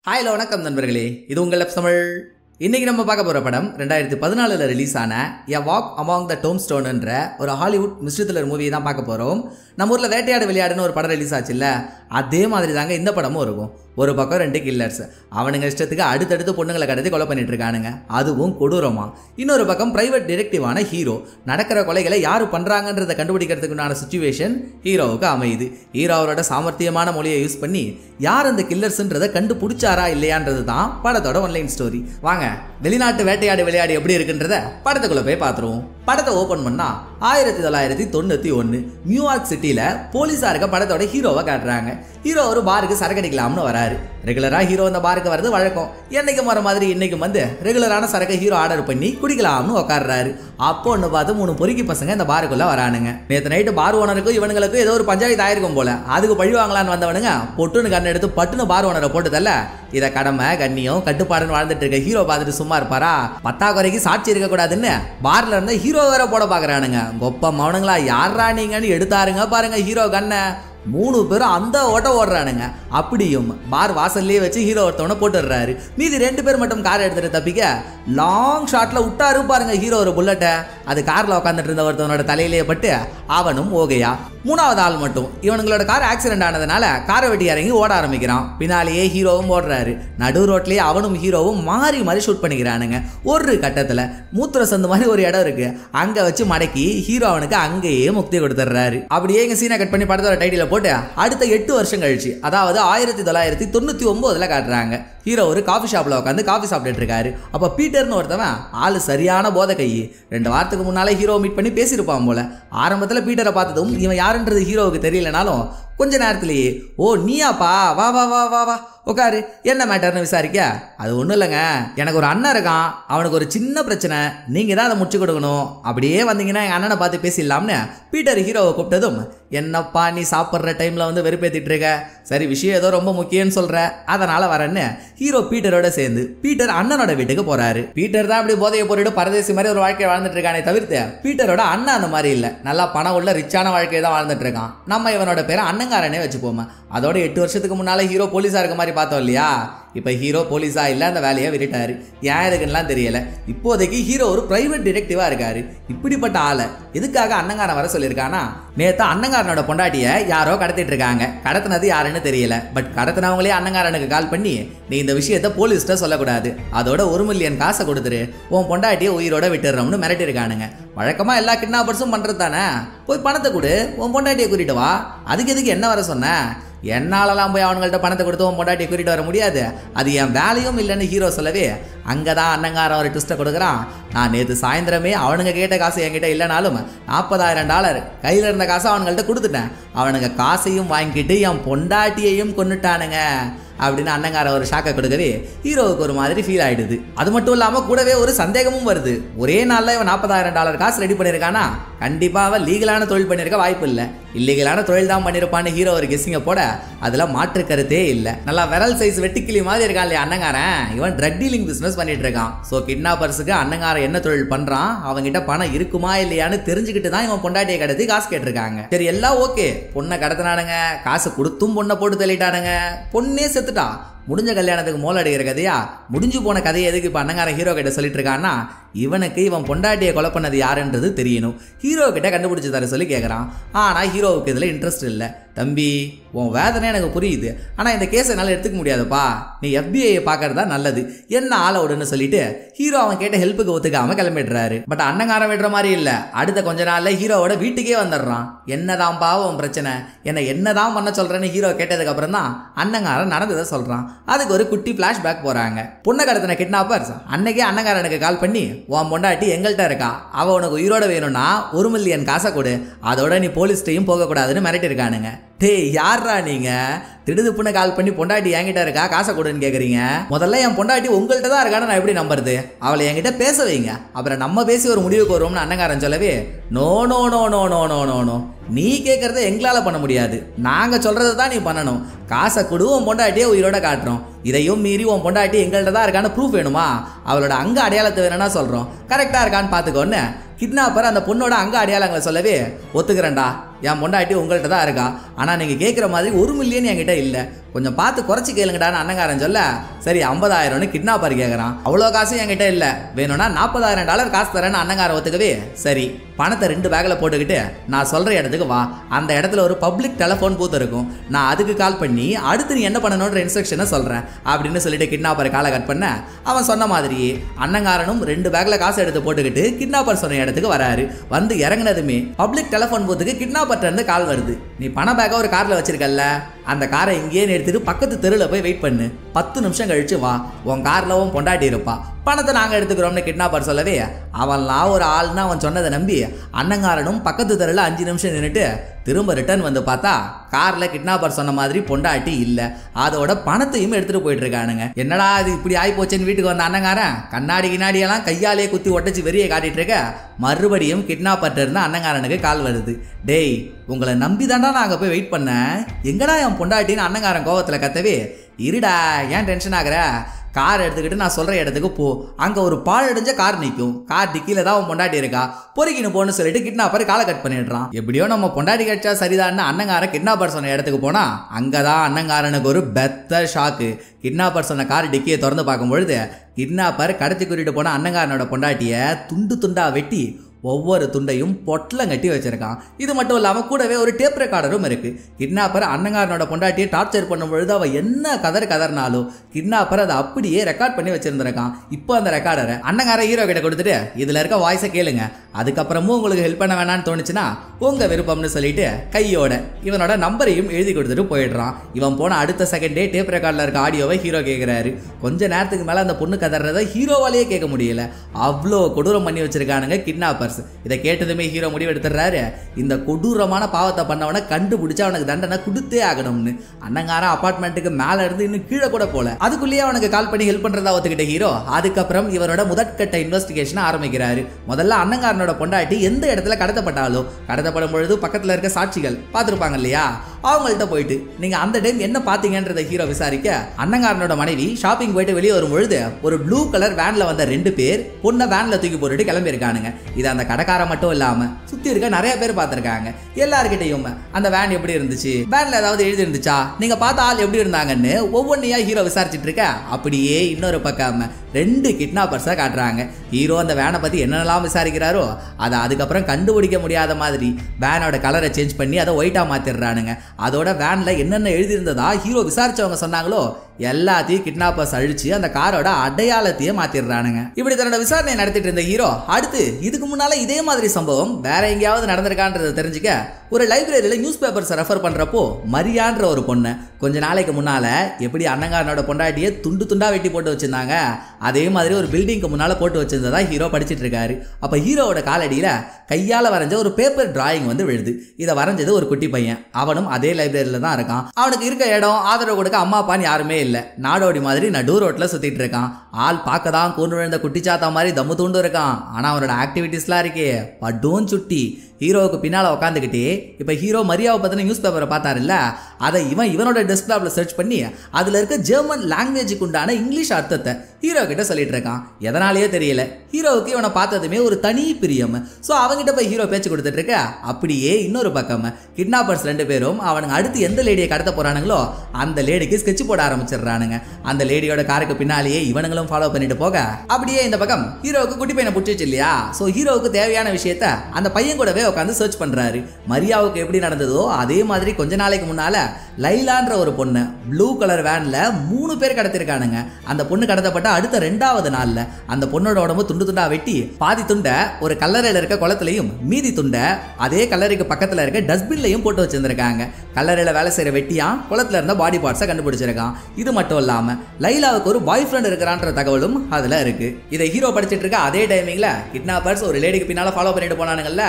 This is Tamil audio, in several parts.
ஹாய் ஹலோ வணக்கம் நண்பர்களே இது உங்கள் லெப் தமிழ் இன்னைக்கு நம்ம பார்க்க போகிற படம் ரெண்டாயிரத்தி பதினாலில் ரிலீஸ் ஆன எ வாக் அமாங் த டோம் ஸ்டோன்ன்ற ஒரு ஹாலிவுட் மிஸ்ட்ரி த்ரில்லர் மூவியை தான் பார்க்க போகிறோம் நம்ம ஊரில் வேட்டையாடு விளையாடுன்னு ஒரு படம் ரிலீஸ் ஆச்சுல்ல அதே மாதிரி தாங்க இந்த படமும் இருக்கும் ஒரு பக்கம் ரெண்டு கில்லர்ஸ் அவனுங்க இஷ்டத்துக்கு அடுத்தடுத்து பொண்ணுங்களை கடத்தி கொலை பண்ணிட்டு இருக்கானுங்க அதுவும் கொடூரமா இன்னொரு பக்கம் பிரைவேட் டிடெக்டிவான ஹீரோ நடக்கிற கொலைகளை யார் பண்ணுறாங்கன்றதை கண்டுபிடிக்கிறதுக்குண்டான சுச்சுவேஷன் ஹீரோவுக்கு அமையுது ஹீரோ அவரோட சாமர்த்தியமான மொழியை யூஸ் பண்ணி யார் அந்த கில்லர்ஸ்ன்றதை கண்டுபிடிச்சாரா இல்லையான்றது தான் படத்தோட ஒன்லைன் ஸ்டோரி வாங்க வெளிநாட்டு வேட்டையாடு விளையாடு எப்படி இருக்குன்றத படத்துக்குள்ள போய் பார்த்துருவோம் படத்தை ஓபன் பண்ணா ஆயிரத்தி தொள்ளாயிரத்தி தொண்ணூத்தி ஒன்று நியூயார்க் சிட்டில போலீஸா இருக்க படத்தோட ஹீரோவை காட்டுறாங்க ஹீரோ ஒரு பாருக்கு சரக்கு அடிக்கலாம்னு வராரு ரெகுலரா ஹீரோ அந்த பாருக்கு வரது வழக்கம் என்னைக்கும் வர மாதிரி இன்னைக்கு வந்து ரெகுலரான சரக்கு ஹீரோ ஆர்டர் பண்ணி குடிக்கலாம்னு உட்காடுறாரு அப்போ ஒன்று பார்த்து மூணு பொறுக்கி பசங்க இந்த பாருக்குள்ள வரானுங்க நேற்று நைட்டு பார் ஓனருக்கும் இவனுங்களுக்கும் ஏதோ ஒரு பஞ்சாயத்து ஆயிருக்கும் போல அதுக்கு பழி வாங்கலான்னு வந்தவனுங்க பொட்டுன்னு கண்ணை எடுத்து பட்டுன்னு பார் ஓனரை போட்டுதல்ல இதை கடமை கண்ணியம் கட்டுப்பாடுன்னு வாழ்ந்துட்டு இருக்க ஹீரோ பார்த்துட்டு சும்மா இருப்பாரா பத்தாக்குறைக்கு சாட்சி இருக்கக்கூடாதுன்னு பார்ல இருந்த ஹீரோ வேற போட பாக்குறானுங்க கொப்ப மௌனங்களா யாரா நீங்கன்னு எடுத்தாருங்க பாருங்க ஹீரோ கண்ணை மூணு பேரும் அந்த ஓட்ட ஓடுறானுங்க அப்படியும் பார் வாசல்லே வச்சு ஹீரோ ஒருத்தவனை போட்டுடுறாரு மீதி ரெண்டு பேர் மட்டும் கார் எடுத்துட்டு தப்பிக்க லாங் ஷாட்ல விட்டாரு பாருங்க ஹீரோ ஒரு புல்லட்டை அது கார்ல உட்காந்துட்டு இருந்த ஒருத்தவனோட தலையிலேயே பட்டு அவனும் ஓகையா மூணாவது ஆள் மட்டும் இவனுங்களோட கார் ஆக்சிடென்ட் ஆனதுனால காரை வெட்டி இறங்கி ஓட ஆரம்பிக்கிறான் பின்னாலேயே ஹீரோவும் ஓடுறாரு நடு ரோட்லயே அவனும் ஹீரோவும் மாறி மாறி ஷூட் பண்ணிக்கிறானுங்க ஒரு கட்டத்துல மூத்திர சந்து மாதிரி ஒரு இடம் இருக்கு அங்க வச்சு மடக்கி ஹீரோ அவனுக்கு அங்கேயே முக்தி கொடுத்துட்றாரு அப்படியே எங்க சீனை கட் பண்ணி படத்தோட டைட்டில போட்டு அடுத்த எட்டு வருஷம் கழிச்சு அதாவது ஆயிரத்தி தொள்ளாயிரத்தி தொண்ணூத்தி ஒன்பதுல காட்டுறாங்க ஹீரோ ஒரு காஃபி ஷாப்ல உட்காந்து காஃபி சாப்பிட்டுட்டு இருக்காரு அப்ப பீட்டர்னு ஒருத்தவன் ஆளு சரியான போதை கை ரெண்டு வாரத்துக்கு முன்னாலே ஹீரோ மீட் பண்ணி பேசியிருப்பான் போல ஆரம்பத்துல பீட்டரை பார்த்ததும் இவன் யாருன்றது ஹீரோவுக்கு தெரியலனாலும் கொஞ்ச நேரத்திலேயே ஓ நீயாப்பா வா வா வா வா வா உட்காரு என்ன மேட்டர்னு விசாரிக்க அது ஒன்றும் இல்லைங்க எனக்கு ஒரு அண்ணன் இருக்கான் அவனுக்கு ஒரு சின்ன பிரச்சனை நீங்கள் தான் அதை முடிச்சு கொடுக்கணும் அப்படியே வந்தீங்கன்னா எங்கள் அண்ணனை பார்த்து பேசிடலாம்னு பீட்டர் ஹீரோவை கூப்பிட்டதும் என்னப்பா நீ சாப்பிட்ற டைமில் வந்து வெறுப்பேற்றிட்டு இருக்க சரி விஷயம் ஏதோ ரொம்ப முக்கியம்னு சொல்கிற அதனால் வரேன்னு ஹீரோ பீட்டரோட சேர்ந்து பீட்டர் அண்ணனோட வீட்டுக்கு போகிறாரு பீட்டர் தான் அப்படி போதையை போட்டுட்டு பரதேசி மாதிரி ஒரு வாழ்க்கையை வாழ்ந்துட்டு இருக்கானே தவிர்த்து பீட்டரோட அண்ணன் அந்த மாதிரி இல்லை நல்லா பணம் உள்ள ரிச்சான வாழ்க்கையை தான் வாழ்ந்துட்டு இருக்கான் நம்ம இவனோட பேரை அண்ணங்காரனே வச்சுப்போமே அதோட எட்டு வருஷத்துக்கு முன்னால ஹீரோ போலீஸா இருக்க மாதிரி பார்த்தோம் இல்லையா இப்போ ஹீரோ போலீஸா இல்லை அந்த வேலையை விட்டுட்டாரு ஏன் இருக்குன்னுலாம் தெரியல இப்போதைக்கு ஹீரோ ஒரு பிரைவேட் டிடெக்டிவா இருக்காரு இப்படிப்பட்ட ஆளை எதுக்காக அண்ணங்காரன் வர சொல்லியிருக்கானா நேத்து அண்ணங்காரனோட பொண்டாட்டிய யாரோ கடத்திட்டு இருக்காங்க கடத்தினது யாருன்னு தெரியல பட் கடத்தினவங்களே அண்ணங்காரனுக்கு கால் பண்ணி நீ இந்த விஷயத்த போலீஸ்ட்ட சொல்லக்கூடாது அதோட ஒரு மில்லியன் காசை கொடுத்துரு உன் பொண்டாட்டியை உயிரோட விட்டுடுறோம்னு மிரட்டிருக்கானுங்க வழக்கமா எல்லா கிட்னாப்பர்ஸும் பண்றது தானே போய் பணத்தை கொடு உன் பொண்டாட்டியை கூட்டிட்டு வா அதுக்கு எதுக்கு என்ன வர சொன்ன என்னாலலாம் போய் அவனுங்கள்ட்ட பணத்தை கொடுத்து உன் பொண்டாட்டியை கூட்டிட்டு வர முடியாது அது என் வேலையும் இல்லைன்னு ஹீரோ சொல்லவே அங்கே தான் அண்ணங்காரன் ஒரு ட்விஸ்ட்டை கொடுக்குறான் நான் நேற்று சாயந்தரமே அவனுங்க கேட்ட காசு என்கிட்ட இல்லைனாலும் நாற்பதாயிரம் டாலர் கையில் இருந்த காசை அவனுங்கள்ட்ட கொடுத்துட்டேன் அவனுங்க காசையும் வாங்கிட்டு என் பொண்டாட்டியையும் கொண்டுட்டானுங்க அப்படின்னு அண்ணங்கார ஒரு ஷாக்கை கொடுக்கவே ஹீரோவுக்கு ஒரு மாதிரி ஃபீல் ஆயிடுது அது மட்டும் இல்லாமல் கூடவே ஒரு சந்தேகமும் வருது ஒரே நாளில் இவன் நாற்பதாயிரம் டாலர் காசு ரெடி பண்ணியிருக்கானா கண்டிப்பாக அவன் லீகலான தொழில் பண்ணியிருக்க வாய்ப்பு இல்லை இல்லீகலான தொழில் தான் பண்ணியிருப்பான்னு ஹீரோ ஒரு கெஸ்ஸிங்கை போட அதில் மாற்று கருத்தே இல்லை நல்லா விரல் சைஸ் வெட்டிக்கிளி மாதிரி இருக்கான் இல்லையா அண்ணங்காரன் இவன் ட்ரக் டீலிங் பிஸ்னஸ் பண்ணிட்டு இருக்கான் ஸோ கிட்னாப்பர்ஸுக்கு அண்ணங்காரன் என்ன தொழில் பண்ணுறான் அவங்ககிட்ட பணம் இருக்குமா இல்லையான்னு தெரிஞ்சுக்கிட்டு தான் இவன் பொண்டாட்டியை கடத்தி காசு கேட்டிருக்காங்க சரி எல்லாம் ஓகே பொண்ணை கடத்தினானுங்க காசு கொடுத்தும் பொண்ணை போட்டு தள்ளிட்டானுங்க பொண்ணே செத்துட்டான் முடிஞ்ச கல்யாணத்துக்கு மோல் அடிக்கிற கதையா முடிஞ்சு போன கதையை எதுக்கு இப்போ அண்ணங்காரன் ஹீரோ கிட்ட சொல்லிட்டு இருக்கான்னா இவனுக்கு இவன் பொண்டாட்டியை கொலை பண்ணது யாருன்றது தெரியணும் ஹீரோ கிட்ட கண்டுபிடிச்சு தர சொல்லி கேட்குறான் ஆனால் ஹீரோவுக்கு இதில் இன்ட்ரெஸ்ட் இல்லை தம்பி உன் வேதனை எனக்கு புரியுது ஆனால் இந்த கேஸை என்னால் எடுத்துக்க முடியாதுப்பா நீ எஃபிஐயை பார்க்கறது தான் நல்லது என்ன ஆளை விடுன்னு சொல்லிட்டு ஹீரோ அவன் கேட்ட ஹெல்ப்புக்கு ஒத்துக்காம கிளம்பிடுறாரு பட் அண்ணங்காரன் விடுற மாதிரி இல்லை அடுத்த கொஞ்ச நாள்ல ஹீரோவோட வீட்டுக்கே வந்துடுறான் என்னதான்ப்பா உன் பிரச்சனை என்னை என்னதான் பண்ண சொல்றேன்னு ஹீரோ கேட்டதுக்கு அப்புறம் தான் அண்ணங்காரன் நடந்ததை சொல்றான் அதுக்கு ஒரு குட்டி ஃப்ளாஷ்பேக் போறாங்க பொண்ணை கடத்தின கிட்னாப்பர்ஸ் அன்னைக்கே அண்ணங்காரனுக்கு கால் பண்ணி உன் பொண்டாட்டி எங்கள்கிட்ட இருக்கா அவ உனக்கு உயிரோட வேணும்னா ஒரு மில்லியன் காசை கொடு அதோட நீ போலீஸ்டையும் போகக்கூடாதுன்னு மிரட்டிருக்கானுங்க டேய் யார்ரா நீங்க திடுதுப்புன்னு கால் பண்ணி பொண்டாட்டி என்கிட்ட இருக்கா காசை கொடுன்னு கேட்குறீங்க முதல்ல என் பொண்டாட்டி உங்கள்கிட்ட தான் இருக்கான்னு நான் எப்படி நம்புறது அவளை என்கிட்ட பேச வைங்க அப்புறம் நம்ம பேசி ஒரு முடிவுக்கு வருவோம்னு அண்ணங்காரன் சொல்லவே no no no no no no no no நீ கேட்கறத எங்களால் பண்ண முடியாது நாங்கள் சொல்றது தான் நீ பண்ணணும் காசை கொடு உன் பொண்டாட்டியே உயிரோட காட்டுறோம் இதையும் மீறி உன் பொண்டாட்டி எங்கள்கிட்ட தான் இருக்கான்னு ப்ரூஃப் வேணுமா அவளோட அங்க அடையாளத்தை வேணும்னா சொல்கிறோம் கரெக்டாக இருக்கான்னு பார்த்துக்கோன்னு கிட்னாப்பர் அந்த பொண்ணோட அங்க அடையாளங்களை சொல்லவே ஒத்துக்கிறேன்டா என் பொண்டாட்டி உங்கள்கிட்ட தான் இருக்கா ஆனால் நீங்கள் கேட்குற மாதிரி ஒரு மில்லியன் என்கிட்ட இல்லை கொஞ்சம் பார்த்து குறைச்சி கேளுங்கடான்னு அண்ணங்காரன் சொல்ல சரி ஐம்பதாயிரம்னு கிட்னாப்பர் கேட்குறான் அவ்வளோ காசு என்கிட்ட இல்லை வேணும்னா நாற்பதாயிரம் டாலர் காசு தரேன்னு அண்ணங்காரன் ஒத்துக்கவே சரி பணத்தை ரெண்டு பேக்கில் போட்டுக்கிட்டு நான் சொல்கிற இடத்துக்கு வா அந்த இடத்துல ஒரு பப்ளிக் டெலிஃபோன் பூத் இருக்கும் நான் அதுக்கு கால் பண்ணி அடுத்து நீ என்ன பண்ணணுன்ற இன்ஸ்ட்ரக்ஷனை சொல்கிறேன் அப்படின்னு சொல்லிட்டு கிட்னாப்பர் காலை கட் பண்ண அவன் சொன்ன மாதிரியே அண்ணங்காரனும் ரெண்டு பேக்கில் காசு எடுத்து போட்டுக்கிட்டு கிட்னாப்பர் சொன்ன இடத்துக்கு வராரு வந்து இறங்குனதுமே பப்ளிக் டெலிஃபோன் பூத்துக்கு கிட்னாப்பர்ட்ட இருந்து கால் வருது நீ பண பேக்கை ஒரு காரில் வச்சிருக்கல்ல அந்த காரை இங்கேயே நிறுத்திட்டு பக்கத்து தெருவில் போய் வெயிட் பண்ணு பத்து நிமிஷம் கழிச்சு வா உன் காரில் உன் பொண்டாட்டி இருப்பா பணத்தை நாங்கள் எடுத்துக்கிறோம்னு கிட்னாப்பர் சொல்லவே அவன்லாம் ஒரு ஆள்னு அவன் சொன்னதை நம்பி அண்ணங்காரனும் பக்கத்து தெருவில் அஞ்சு நிமிஷம் நின்றுட்டு திரும்ப ரிட்டர்ன் வந்து பார்த்தா காரில் கிட்னாப்பர் சொன்ன மாதிரி பொண்டாட்டி இல்லை அதோட பணத்தையும் எடுத்துகிட்டு போயிட்டு இருக்கானுங்க என்னடா இது இப்படி ஆகி போச்சுன்னு வீட்டுக்கு வந்த அண்ணங்காரன் கண்ணாடி கிண்ணாடியெல்லாம் கையாலே குத்தி ஒட்டச்சு வெறியை காட்டிட்டு இருக்க மறுபடியும் கிட்னாப்பர்ட்ட இருந்து அண்ணங்காரனுக்கு கால் வருது டேய் உங்களை நம்பி தாண்டா நான் அங்கே போய் வெயிட் பண்ணேன் எங்கடா என் பொண்டாட்டின்னு அண்ணங்காரன் கோவத்தில் கத்தவே இருடா ஏன் டென்ஷன் ஆகுற கார் எடுத்துக்கிட்டு நான் சொல்கிற இடத்துக்கு போ அங்கே ஒரு பால் அடைஞ்ச கார் நிற்கும் கார் டிக்கியில் தான் அவன் பொண்டாட்டி இருக்கா பொறுக்கின்னு போன்னு சொல்லிட்டு கிட்னாப்பர் காலை கட் பண்ணிடுறான் எப்படியோ நம்ம பொண்டாட்டி கிடைச்சா சரிதான்னு அண்ணங்காரன் கிட்னாப்பர் சொன்ன இடத்துக்கு போனா அங்கே தான் அண்ணங்காரனுக்கு ஒரு பெத்த ஷாக்கு கிட்னாப்பர் சொன்ன கார் டிக்கியை திறந்து பார்க்கும் பொழுது கிட்னாப்பர் கடத்தி கூட்டிட்டு போன அண்ணங்காரனோட பொண்டாட்டியை துண்டு துண்டா வெட்டி ஒவ்வொரு துண்டையும் பொட்டலம் கட்டி வச்சிருக்கான் இது மட்டும் இல்லாமல் கூடவே ஒரு டேப் ரெக்கார்டரும் இருக்கு கிட்னாப்பர் அண்ணங்காரனோட பொண்டாட்டியை டார்ச்சர் பண்ணும் பொழுது அவ என்ன கதர் கதர்னாலும் கிட்னாப்பர் அதை அப்படியே ரெக்கார்ட் பண்ணி வச்சிருந்திருக்கான் இப்போ அந்த ரெக்கார்டரை அண்ணங்கார ஹீரோ கிட்ட கொடுத்துட்டு இதுல இருக்க வாய்ஸை கேளுங்க அதுக்கப்புறமும் உங்களுக்கு ஹெல்ப் பண்ண வேணாம்னு தோணுச்சுன்னா உங்க விருப்பம்னு சொல்லிட்டு கையோட இவனோட நம்பரையும் எழுதி கொடுத்துட்டு போயிடுறான் இவன் போன அடுத்த செகண்டே டேப் ரெக்கார்டில் இருக்க ஆடியோவை ஹீரோ கேட்குறாரு கொஞ்ச நேரத்துக்கு மேலே அந்த பொண்ணு கதறதை ஹீரோவாலேயே கேட்க முடியல அவ்வளோ கொடூரம் பண்ணி வச்சிருக்கானுங்க கிட்னாப்பர்ஸ் இதை கேட்டதுமே ஹீரோ முடிவெடுத்துறாரு இந்த கொடூரமான பாவத்தை பண்ணவனை கண்டுபிடிச்சு அவனுக்கு தண்டனை கொடுத்தே ஆகணும்னு அண்ணங்காரன் அபார்ட்மெண்ட்டுக்கு மேல இருந்து இன்னும் கீழே கூட போல அதுக்குள்ளேயே அவனுக்கு கால் பண்ணி ஹெல்ப் பண்றதா ஒத்துக்கிட்ட ஹீரோ அதுக்கப்புறம் இவரோட முதற்கட்ட இன்வெஸ்டிகேஷன் ஆரம்பிக்கிறாரு முதல்ல அண்ணங்காரனோட பொண்டாட்டி எந்த இடத்துல கடத்தப்பட்டாலோ கடத்தப்படும் பொழுது பக்கத்துல இருக்க சாட்சிகள் பார்த்துருப்பாங்க இல்லையா அவங்கள்ட்ட போயிட்டு நீங்க அந்த டைம் என்ன பாத்தீங்கன்றத ஹீரோ விசாரிக்க அண்ணங்காரனோட மனைவி ஷாப்பிங் போயிட்டு வெளியே வரும் பொழுது ஒரு ப்ளூ கலர் வேன்ல வந்த ரெண்டு பேர் பொண்ணை வேன்ல தூக்கி போட்டுட்டு கிளம்பி இருக்கானுங்க இது அந்த கடைக்காரன் மட்டும் இல்லாம சுத்தி இருக்க நிறைய பேர் பார்த்திருக்காங்க எல்லார்கிட்டையும் அந்த வேன் எப்படி இருந்துச்சு வேன்ல ஏதாவது எழுதி இருந்துச்சா நீங்க பார்த்த ஆள் எப்படி இருந்தாங்கன்னு ஒவ்வொன்றையா ஹீரோ விசாரிச்சுட்டு இருக்க அப்படியே இன்னொரு பக்கம் ரெண்டு கிட்னாப்பர்ஸை காட்டுறாங்க ஹீரோ அந்த வேனை பத்தி என்னென்னலாம் விசாரிக்கிறாரோ அதை அதுக்கப்புறம் கண்டுபிடிக்க முடியாத மாதிரி வேனோட கலரை சேஞ்ச் பண்ணி அதை ஒயிட்டா மாத்திடுறானுங்க அதோட வேன்ல என்னென்ன எழுதியிருந்ததா ஹீரோ விசாரிச்சவங்க சொன்னாங்களோ எல்லாத்தையும் கிட்னாப்பர்ஸ் அழிச்சு அந்த காரோட அடையாளத்தையே மாத்திடுறானுங்க இப்படி தன்னோட விசாரணை நடத்திட்டு இருந்த ஹீரோ அடுத்து இதுக்கு முன்னால இதே மாதிரி சம்பவம் வேற எங்கேயாவது நடந்திருக்கான்றதை தெரிஞ்சுக்க ஒரு லைப்ரரியில நியூஸ் பேப்பர்ஸ் ரெஃபர் பண்றப்போ மரியான்ற ஒரு பொண்ணு கொஞ்ச நாளைக்கு முன்னால எப்படி அண்ணங்காரனோட பொண்டாட்டியை துண்டு துண்டா வெட்டி போட்டு வச்சிருந்தாங்க அதே மாதிரி ஒரு பில்டிங்க்கு முன்னால போட்டு வச்சிருந்ததா ஹீரோ படிச்சிட்டு இருக்காரு அப்ப ஹீரோவோட காலடியில கையால வரைஞ்ச ஒரு பேப்பர் டிராயிங் வந்து விழுது இதை வரைஞ்சது ஒரு குட்டி பையன் அவனும் அதே லைப்ரரியில தான் இருக்கான் அவனுக்கு இருக்க இடம் ஆதரவு கொடுக்க அம்மா அப்பான்னு யாருமே இல்லை நாடோடி மாதிரி நடு ரோட்ல சுத்திட்டு இருக்கான் ஆள் பார்க்க தான் கூண்டு விழுந்த குட்டிச்சாத்தா மாதிரி தம்மு தூண்டு இருக்கான் ஆனா அவனோட ஆக்டிவிட்டீஸ்லாம் இருக்கே பட்டும் சுட்டி ஹீரோவுக்கு பின்னால் உட்காந்துக்கிட்டே இப்போ ஹீரோ மரியாவை பற்றின நியூஸ் பேப்பரை பார்த்தாருல்ல அதை இவன் இவனோட டெஸ்க்டாப்பில் சர்ச் பண்ணி அதில் இருக்க ஜெர்மன் லாங்குவேஜுக்கு உண்டான இங்கிலீஷ் அர்த்தத்தை ஹீரோ கிட்ட சொல்லிட்டு இருக்கான் எதனாலேயே தெரியல ஹீரோவுக்கு இவனை பார்த்ததுமே ஒரு தனி பிரியம் ஸோ அவங்ககிட்ட போய் ஹீரோ பேச்சு கொடுத்துட்டு இருக்க அப்படியே இன்னொரு பக்கம் கிட்னாப்பர்ஸ் ரெண்டு பேரும் அவனுங்க அடுத்து எந்த லேடியை கடத்த போறானுங்களோ அந்த லேடிக்கு ஸ்கெட்ச் போட ஆரம்பிச்சிடுறானுங்க அந்த லேடியோட காருக்கு பின்னாலேயே இவனுங்களும் ஃபாலோ பண்ணிட்டு போக அப்படியே இந்த பக்கம் ஹீரோவுக்கு குட்டி பையனை பிடிச்சிச்சு இல்லையா ஸோ ஹீரோவுக்கு தேவையான விஷயத்த அந்த பையன் கூடவே உட்காந்து சர்ச் பண்றாரு மரியாவுக்கு எப்படி நடந்ததோ அதே மாதிரி கொஞ்ச நாளைக்கு முன்னால லைலான்ற ஒரு பொண்ணு ப்ளூ கலர் வேன்ல மூணு பேர் கடத்திருக்கானுங்க அந்த பொண்ணு கடத்தப்பட்ட அடுத்த ரெண்டாவது நாள்ல அந்த பொண்ணோட உடம்பு துண்டு துண்டா வெட்டி பாதி துண்டை ஒரு கல்லறையில் இருக்க குளத்துலையும் மீதி துண்டை அதே கல்லறைக்கு பக்கத்துல இருக்க டஸ்ட்பின்லையும் போட்டு வச்சிருந்திருக்காங்க கல்லறையில் வேலை செய்யற வெட்டியான் குளத்துல இருந்த பாடி பார்ட்ஸை கண்டுபிடிச்சிருக்கான் இது மட்டும் இல்லாம லைலாவுக்கு ஒரு பாய் ஃப்ரெண்ட் இருக்கிறான்ற தகவலும் அதுல இருக்கு இதை ஹீரோ படிச்சிட்டு இருக்க அதே டைமிங்ல கிட்னாப்பர்ஸ் ஒரு லேடிக்கு பின்னால ஃபாலோ பண்ணிட்டு போனானுங்கல்ல அந்த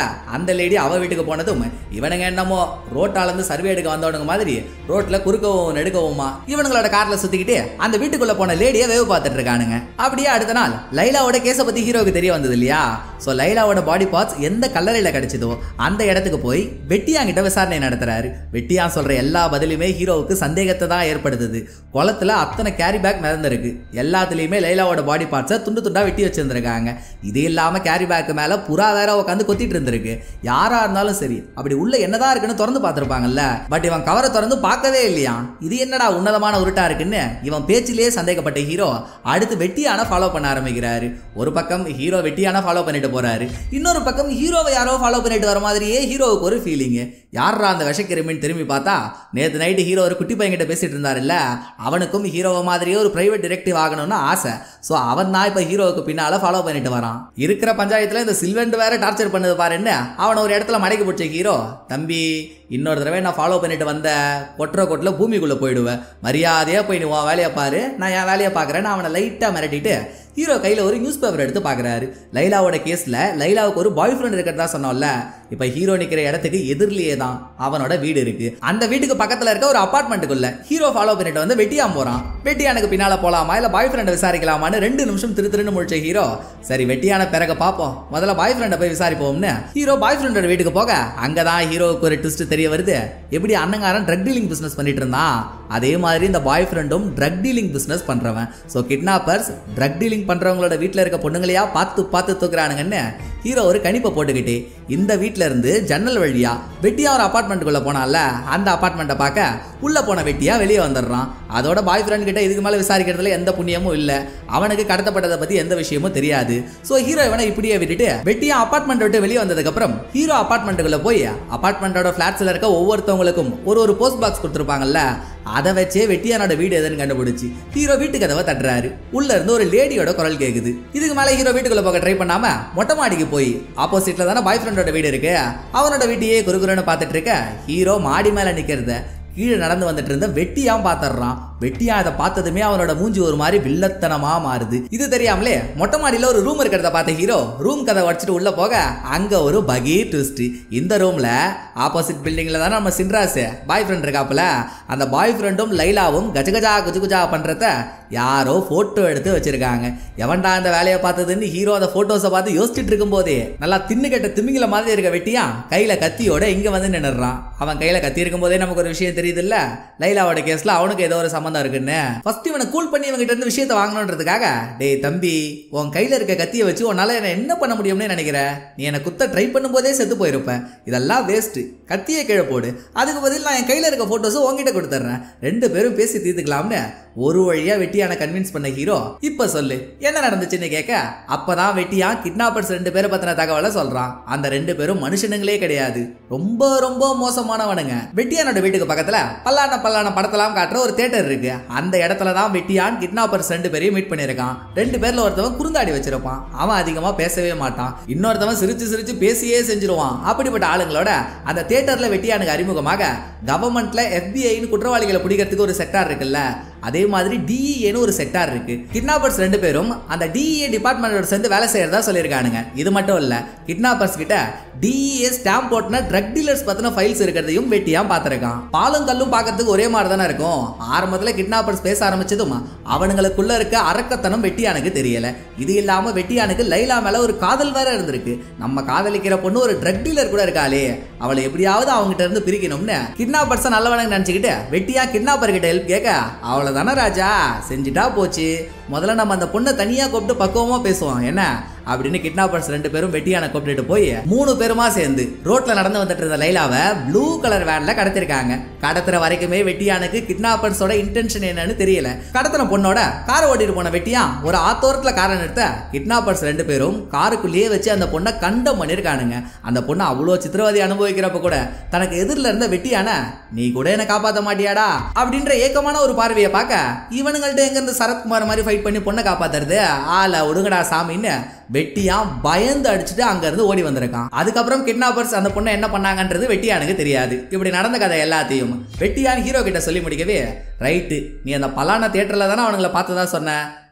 அந்த லேடி அவ வீட்டுக்கு போனதும் இவனுங்க என்னமோ ரோட்டால இருந்து சர்வே எடுக்க வந்தவனுங்க மாதிரி ரோட்ல குறுக்கவும் நெடுக்கவுமா இவனுங்களோட கார்ல சுத்திக்கிட்டு அந்த வீட்டுக்குள்ள போன லேடியை வேவு பார்த்துட்டு இருக்கானுங்க அப்படியே அடுத்த நாள் லைலாவோட கேஸை பத்தி ஹீரோக்கு தெரிய வந்தது இல்லையா ஸோ லைலாவோட பாடி பார்ட்ஸ் எந்த கல்லறையில கிடைச்சதோ அந்த இடத்துக்கு போய் வெட்டியாங்கிட்ட விசாரணை நடத்துறாரு வெட்டியான் சொல்ற எல்லா பதிலுமே ஹீரோவுக்கு சந்தேகத்தை தான் ஏற்படுத்துது குளத்துல அத்தனை கேரி பேக் மிதந்திருக்கு எல்லாத்துலயுமே லைலாவோட பாடி பார்ட்ஸை துண்டு துண்டா வெட்டி வச்சிருந்திருக்காங்க இது இல்லாம கேரி பேக்கு மேல புறா வேற உட்காந்து கொத்திட்டு இருந்திருக்கு யாரா இருந்தாலும் சரி அப்படி உள்ள என்னதான் இருக்குன்னு திறந்து பார்த்திருப்பாங்கல்ல பட் இவன் கவரை திறந்து பார்க்கவே இல்லையா இது என்னடா உன்னதமான உருட்டா இருக்குன்னு இவன் பேச்சிலேயே சந்தேகப்பட்ட ஹீரோ அடுத்து வெட்டியான ஃபாலோ பண்ண ஆரம்பிக்கிறாரு ஒரு பக்கம் ஹீரோ வெட்டியான ஃபாலோ பண்ணிட்டு போறாரு இன்னொரு பக்கம் ஹீரோவை யாரோ ஃபாலோ பண்ணிட்டு வர மாதிரியே ஹீரோவுக்கு ஒரு ஃபீலிங் யாரா அந்த விஷக்கிருமின்னு திரும்பி பார்த்தா நேற்று நைட்டு ஹீரோ ஒரு குட்டி பையன்கிட்ட பேசிட்டு இருந்தாருல்ல அவனுக்கும் ஹீரோவை மாதிரியே ஒரு பிரைவேட் டிரெக்டிவ் ஆகணும்னு ஆசை ஸோ அவன் தான் இப்போ ஹீரோவுக்கு பின்னால ஃபாலோ பண்ணிட்டு வரான் இருக்கிற பஞ்சாயத்துல இந்த சில்வெண்ட் வேற டார்ச்சர் பண்ணுது பாருன்னு அவனை ஒரு இடத்துல மடக்கி பிடிச்ச ஹீரோ தம்பி இன்னொரு தடவை நான் ஃபாலோ பண்ணிட்டு வந்த கொட்டுற கொட்டில் பூமிக்குள்ளே போயிடுவேன் மரியாதையாக போய் நீ உன் வேலையை பாரு நான் என் வேலையை பார்க்குறேன்னு அவனை லைட்டாக மிரட்டிட்டு ஹீரோ கையில் ஒரு நியூஸ் பேப்பர் எடுத்து பார்க்குறாரு லைலாவோட கேஸில் லைலாவுக்கு ஒரு பாய் ஃப்ரெண்ட் இருக்கிறதா சொன்னோம்ல இப்போ ஹீரோ நிற்கிற இடத்துக்கு எதிரிலேயே தான் அவனோட வீடு இருக்கு அந்த வீட்டுக்கு பக்கத்தில் இருக்க ஒரு அப்பார்ட்மெண்ட்டுக்குள்ள ஹீரோ ஃபாலோ பண்ணிட்டு வந்து வெட்டியான் போகிறான் வெட்டியானுக்கு பின்னால் போகலாமா இல்லை பாய் ஃப்ரெண்டை விசாரிக்கலாமான்னு ரெண்டு நிமிஷம் திரு திருன்னு முடிச்ச ஹீரோ சரி வெட்டியான பிறகு பார்ப்போம் முதல்ல பாய் ஃப்ரெண்டை போய் விசாரிப்போம்னு ஹீரோ பாய் ஃப்ரெண்டோட வீட்டுக்கு போக அங்கே தான் ஹீரோவுக்கு ஒரு ட்விஸ்ட் தெரிய வருது எப்படி அண்ணங்காரன் ட்ரக் டீலிங் பிஸ்னஸ் பண்ணிட்டு இருந்தான் அதே மாதிரி இந்த பாய் ஃப்ரெண்டும் ட்ரக் டீலிங் பிஸ்னஸ் பண்ணுறவன் ஸோ கிட்னாப்பர்ஸ் ட்ரக் டீலிங் பண்ணுறவங்களோட வீட்டில் இருக்க பொண்ணுங்களையா பார்த்து பார்த்து தூக்குறானுங்கன்னு ஹீரோ ஒரு கணிப்பை போட்டுக்கிட்டு இந்த வீட்ல இருந்து ஜன்னல் வழியா வெட்டியா ஒரு அப்பார்ட்மெண்ட்டுக்குள்ள போனால அந்த அப்பார்ட்மெண்ட்டை பார்க்க உள்ள போன வெட்டியா வெளியே வந்துடுறான் அதோட பாய் ஃப்ரெண்ட் கிட்ட இதுக்கு மேலே விசாரிக்கிறதுல எந்த புண்ணியமும் இல்லை அவனுக்கு கடத்தப்பட்டதை பத்தி எந்த விஷயமும் தெரியாது ஸோ ஹீரோ இவனை இப்படியே விட்டுட்டு வெட்டியா அப்பார்ட்மெண்ட் விட்டு வெளியே வந்ததுக்கு அப்புறம் ஹீரோ அப்பார்ட்மெண்ட்டுக்குள்ள போய் அப்பார்ட்மெண்ட்டோட ஃபிளாட்ஸ்ல இருக்க ஒவ்வொருத்தவங்களுக்கும் ஒரு ஒரு போஸ்ட் பாக்ஸ் கொடுத்துருப்பாங்கல்ல அதை வச்சே வெட்டியானோட வீடு எதுன்னு கண்டுபிடிச்சு ஹீரோ வீட்டு கதவை தட்டுறாரு உள்ள இருந்து ஒரு லேடியோட குரல் கேக்குது இதுக்கு மேல ஹீரோ வீட்டுக்குள்ள போக ட்ரை பண்ணாம மொட்டை மாடிக்கு போய் ஆப்போசிட்ல தானே பாய் ஃப்ரெண்டோட வீடு இருக்கு அவனோட வீட்டையே குறுகுறுன்னு பார்த்துட்டு இருக்க ஹீரோ மாடி மேல நிக்கிறத கீழே நடந்து வந்துட்டு இருந்த வெட்டியான் பார்த்துடுறான் வெட்டியா அதை பார்த்ததுமே அவனோட மூஞ்சி ஒரு மாதிரி வில்லத்தனமா மாறுது இது தெரியாமலே மொட்டை மாடியில ஒரு ரூம் இருக்கிறத பார்த்த ஹீரோ ரூம் கதை உடச்சிட்டு உள்ள போக அங்க ஒரு பகி ட்விஸ்ட் இந்த ரூம்ல ஆப்போசிட் பில்டிங்ல தானே நம்ம சின்ராஸ் பாய் ஃப்ரெண்ட் இருக்காப்புல அந்த பாய் ஃப்ரெண்டும் லைலாவும் கஜகஜா குஜுகுஜா பண்றத யாரோ போட்டோ எடுத்து வச்சிருக்காங்க எவன்டா அந்த வேலையை பார்த்ததுன்னு ஹீரோ அந்த போட்டோஸை பார்த்து யோசிச்சுட்டு இருக்கும் போதே நல்லா தின்னு கெட்ட திமிங்கில மாதிரி இருக்க வெட்டியா கையில கத்தியோட இங்க வந்து நின்னுறான் அவன் கையில கத்தி இருக்கும் போதே நமக்கு ஒரு விஷயம் தெரியுது இல்ல லைலாவோட கேஸ்ல அவனுக்கு ஏதோ ஒரு சம்மந்தம் இருக்குன்னு ஃபர்ஸ்ட் இவனை கூல் பண்ணி இவங்க கிட்ட இருந்து விஷயத்தை வாங்கணுன்றதுக்காக டேய் தம்பி உன் கையில இருக்க கத்தியை வச்சு உன்னால என்ன என்ன பண்ண முடியும்னு நினைக்கிற நீ என்னை குத்த ட்ரை பண்ணும்போதே செத்து போயிருப்ப இதெல்லாம் வேஸ்ட் கத்தியே கீழே போடு அதுக்கு பதில் நான் என் கையில இருக்க போட்டோஸை உங்ககிட்ட கொடுத்துட்றேன் ரெண்டு பேரும் பேசி தீர்த்துக்கலாம்னு ஒரு வழியா வெட்டியான கன்வின்ஸ் பண்ண ஹீரோ இப்ப சொல்லு என்ன நடந்துச்சுன்னு கேட்க அப்பதான் வெட்டியா கிட்னாப்பர்ஸ் ரெண்டு பேரை பத்தின தகவலை சொல்றான் அந்த ரெண்டு பேரும் மனுஷனுங்களே கிடையாது ரொம்ப ரொம்ப மோசமானவனுங்க வெட்டியானோட வீட்டுக்கு பக்கத்துல பல்லான பல்லான படத்தெல்லாம் காட்டுற ஒரு தேட்டர் இருக்கு அந்த இடத்துல தான் வெட்டியான் கிட்னாப்பர்ஸ் ரெண்டு பேரையும் மீட் பண்ணியிருக்கான் ரெண்டு பேர்ல ஒருத்தவன் குறுந்தாடி வச்சிருப்பான் அவன் அதிகமா பேசவே மாட்டான் இன்னொருத்தவன் சிரிச்சு சிரிச்சு பேசியே செஞ்சிருவான் அப்படிப்பட்ட ஆளுங்களோட அந்த தேட்டர்ல வெட்டியானுக்கு அறிமுகமாக கவர்மெண்ட்ல எஃபிஐன்னு குற்றவாளிகளை பிடிக்கிறதுக்கு ஒரு செக்டார் இருக்குல்ல அதே மாதிரி டிஇஏன்னு ஒரு செக்டார் இருக்கு கிட்னாப்பர்ஸ் ரெண்டு பேரும் அந்த டிஇஏ டிபார்ட்மெண்டோட சேர்ந்து வேலை செய்யறதா சொல்லியிருக்கானுங்க இது மட்டும் இல்ல கிட்னாப்பர்ஸ் கிட்ட டிஇஏ ஸ்டாம்ப் போட்டின ட்ரக் டீலர்ஸ் பத்தின ஃபைல்ஸ் இருக்கிறதையும் வெட்டியா பார்த்திருக்கான் பாலும் கல்லும் பார்க்கறதுக்கு ஒரே மாதிரி தானே இருக்கும் ஆரம்பத்துல கிட்னாப்பர்ஸ் பேச ஆரம்பிச்சதும் அவனுங்களுக்குள்ள இருக்க அரக்கத்தனம் வெட்டியானுக்கு தெரியல இது இல்லாம வெட்டியானுக்கு லைலா மேல ஒரு காதல் வேற இருந்திருக்கு நம்ம காதலிக்கிற பொண்ணு ஒரு ட்ரக் டீலர் கூட இருக்காளே அவளை எப்படியாவது அவங்ககிட்ட இருந்து பிரிக்கணும்னு கிட்னாப்பர்ஸ் நல்லவனுக்கு நினைச்சுக்கிட்டு வெட்டியா கிட்னாப்பர் கிட்ட ஹெல்ப் கேட்க அவ்வளவுதானே ராஜா செஞ்சுட்டா போச்சு முதல்ல நம்ம அந்த பொண்ணை தனியா கூப்பிட்டு பக்குவமா பேசுவோம் என்ன அப்படின்னு கிட்னாப்பர்ஸ் ரெண்டு பேரும் வெட்டியான கூப்பிட்டுட்டு போய் மூணு பேருமா சேர்ந்து ரோட்ல நடந்து வந்துட்டு இருந்த லைலாவை ப்ளூ கலர் வேன்ல கடத்திருக்காங்க கடத்துற வரைக்குமே வெட்டியானுக்கு கிட்னாப்பர்ஸோட இன்டென்ஷன் என்னன்னு தெரியல கடத்தின பொண்ணோட காரை ஓட்டிட்டு போன வெட்டியா ஒரு ஆத்தோரத்துல காரை நிறுத்த கிட்னாப்பர்ஸ் ரெண்டு பேரும் காருக்குள்ளேயே வச்சு அந்த பொண்ணை கண்டம் பண்ணிருக்கானுங்க அந்த பொண்ணு அவ்வளோ சித்திரவதை அனுபவிக்கிறப்ப கூட தனக்கு எதிரில் இருந்த வெட்டியான நீ கூட என்ன காப்பாத்த மாட்டியாடா அப்படின்ற ஏக்கமான ஒரு பார்வையை பார்க்க இவனுங்கள்ட்ட எங்க இருந்து சரத்குமார் மாதிரி ஃபைட் பண்ணி பொண்ணை காப்பாத்துறது ஆள விடுங்கடா சாமின்னு வெட்டியா பயந்து அடிச்சுட்டு அங்க இருந்து ஓடி வந்திருக்கான் அதுக்கப்புறம் கிட்னாப்பர்ஸ் அந்த பொண்ணை என்ன பண்ணாங்கன்றது வெட்டியானுக்கு தெரியாது இப்படி நடந்த கதை எல்லாத்தையும் வெட்டியான் ஹீரோ கிட்ட சொல்லி முடிக்கவே ரைட்டு நீ அந்த பலான தியேட்டர்ல தானே அவனுங்களை பார்த்ததா சொன்ன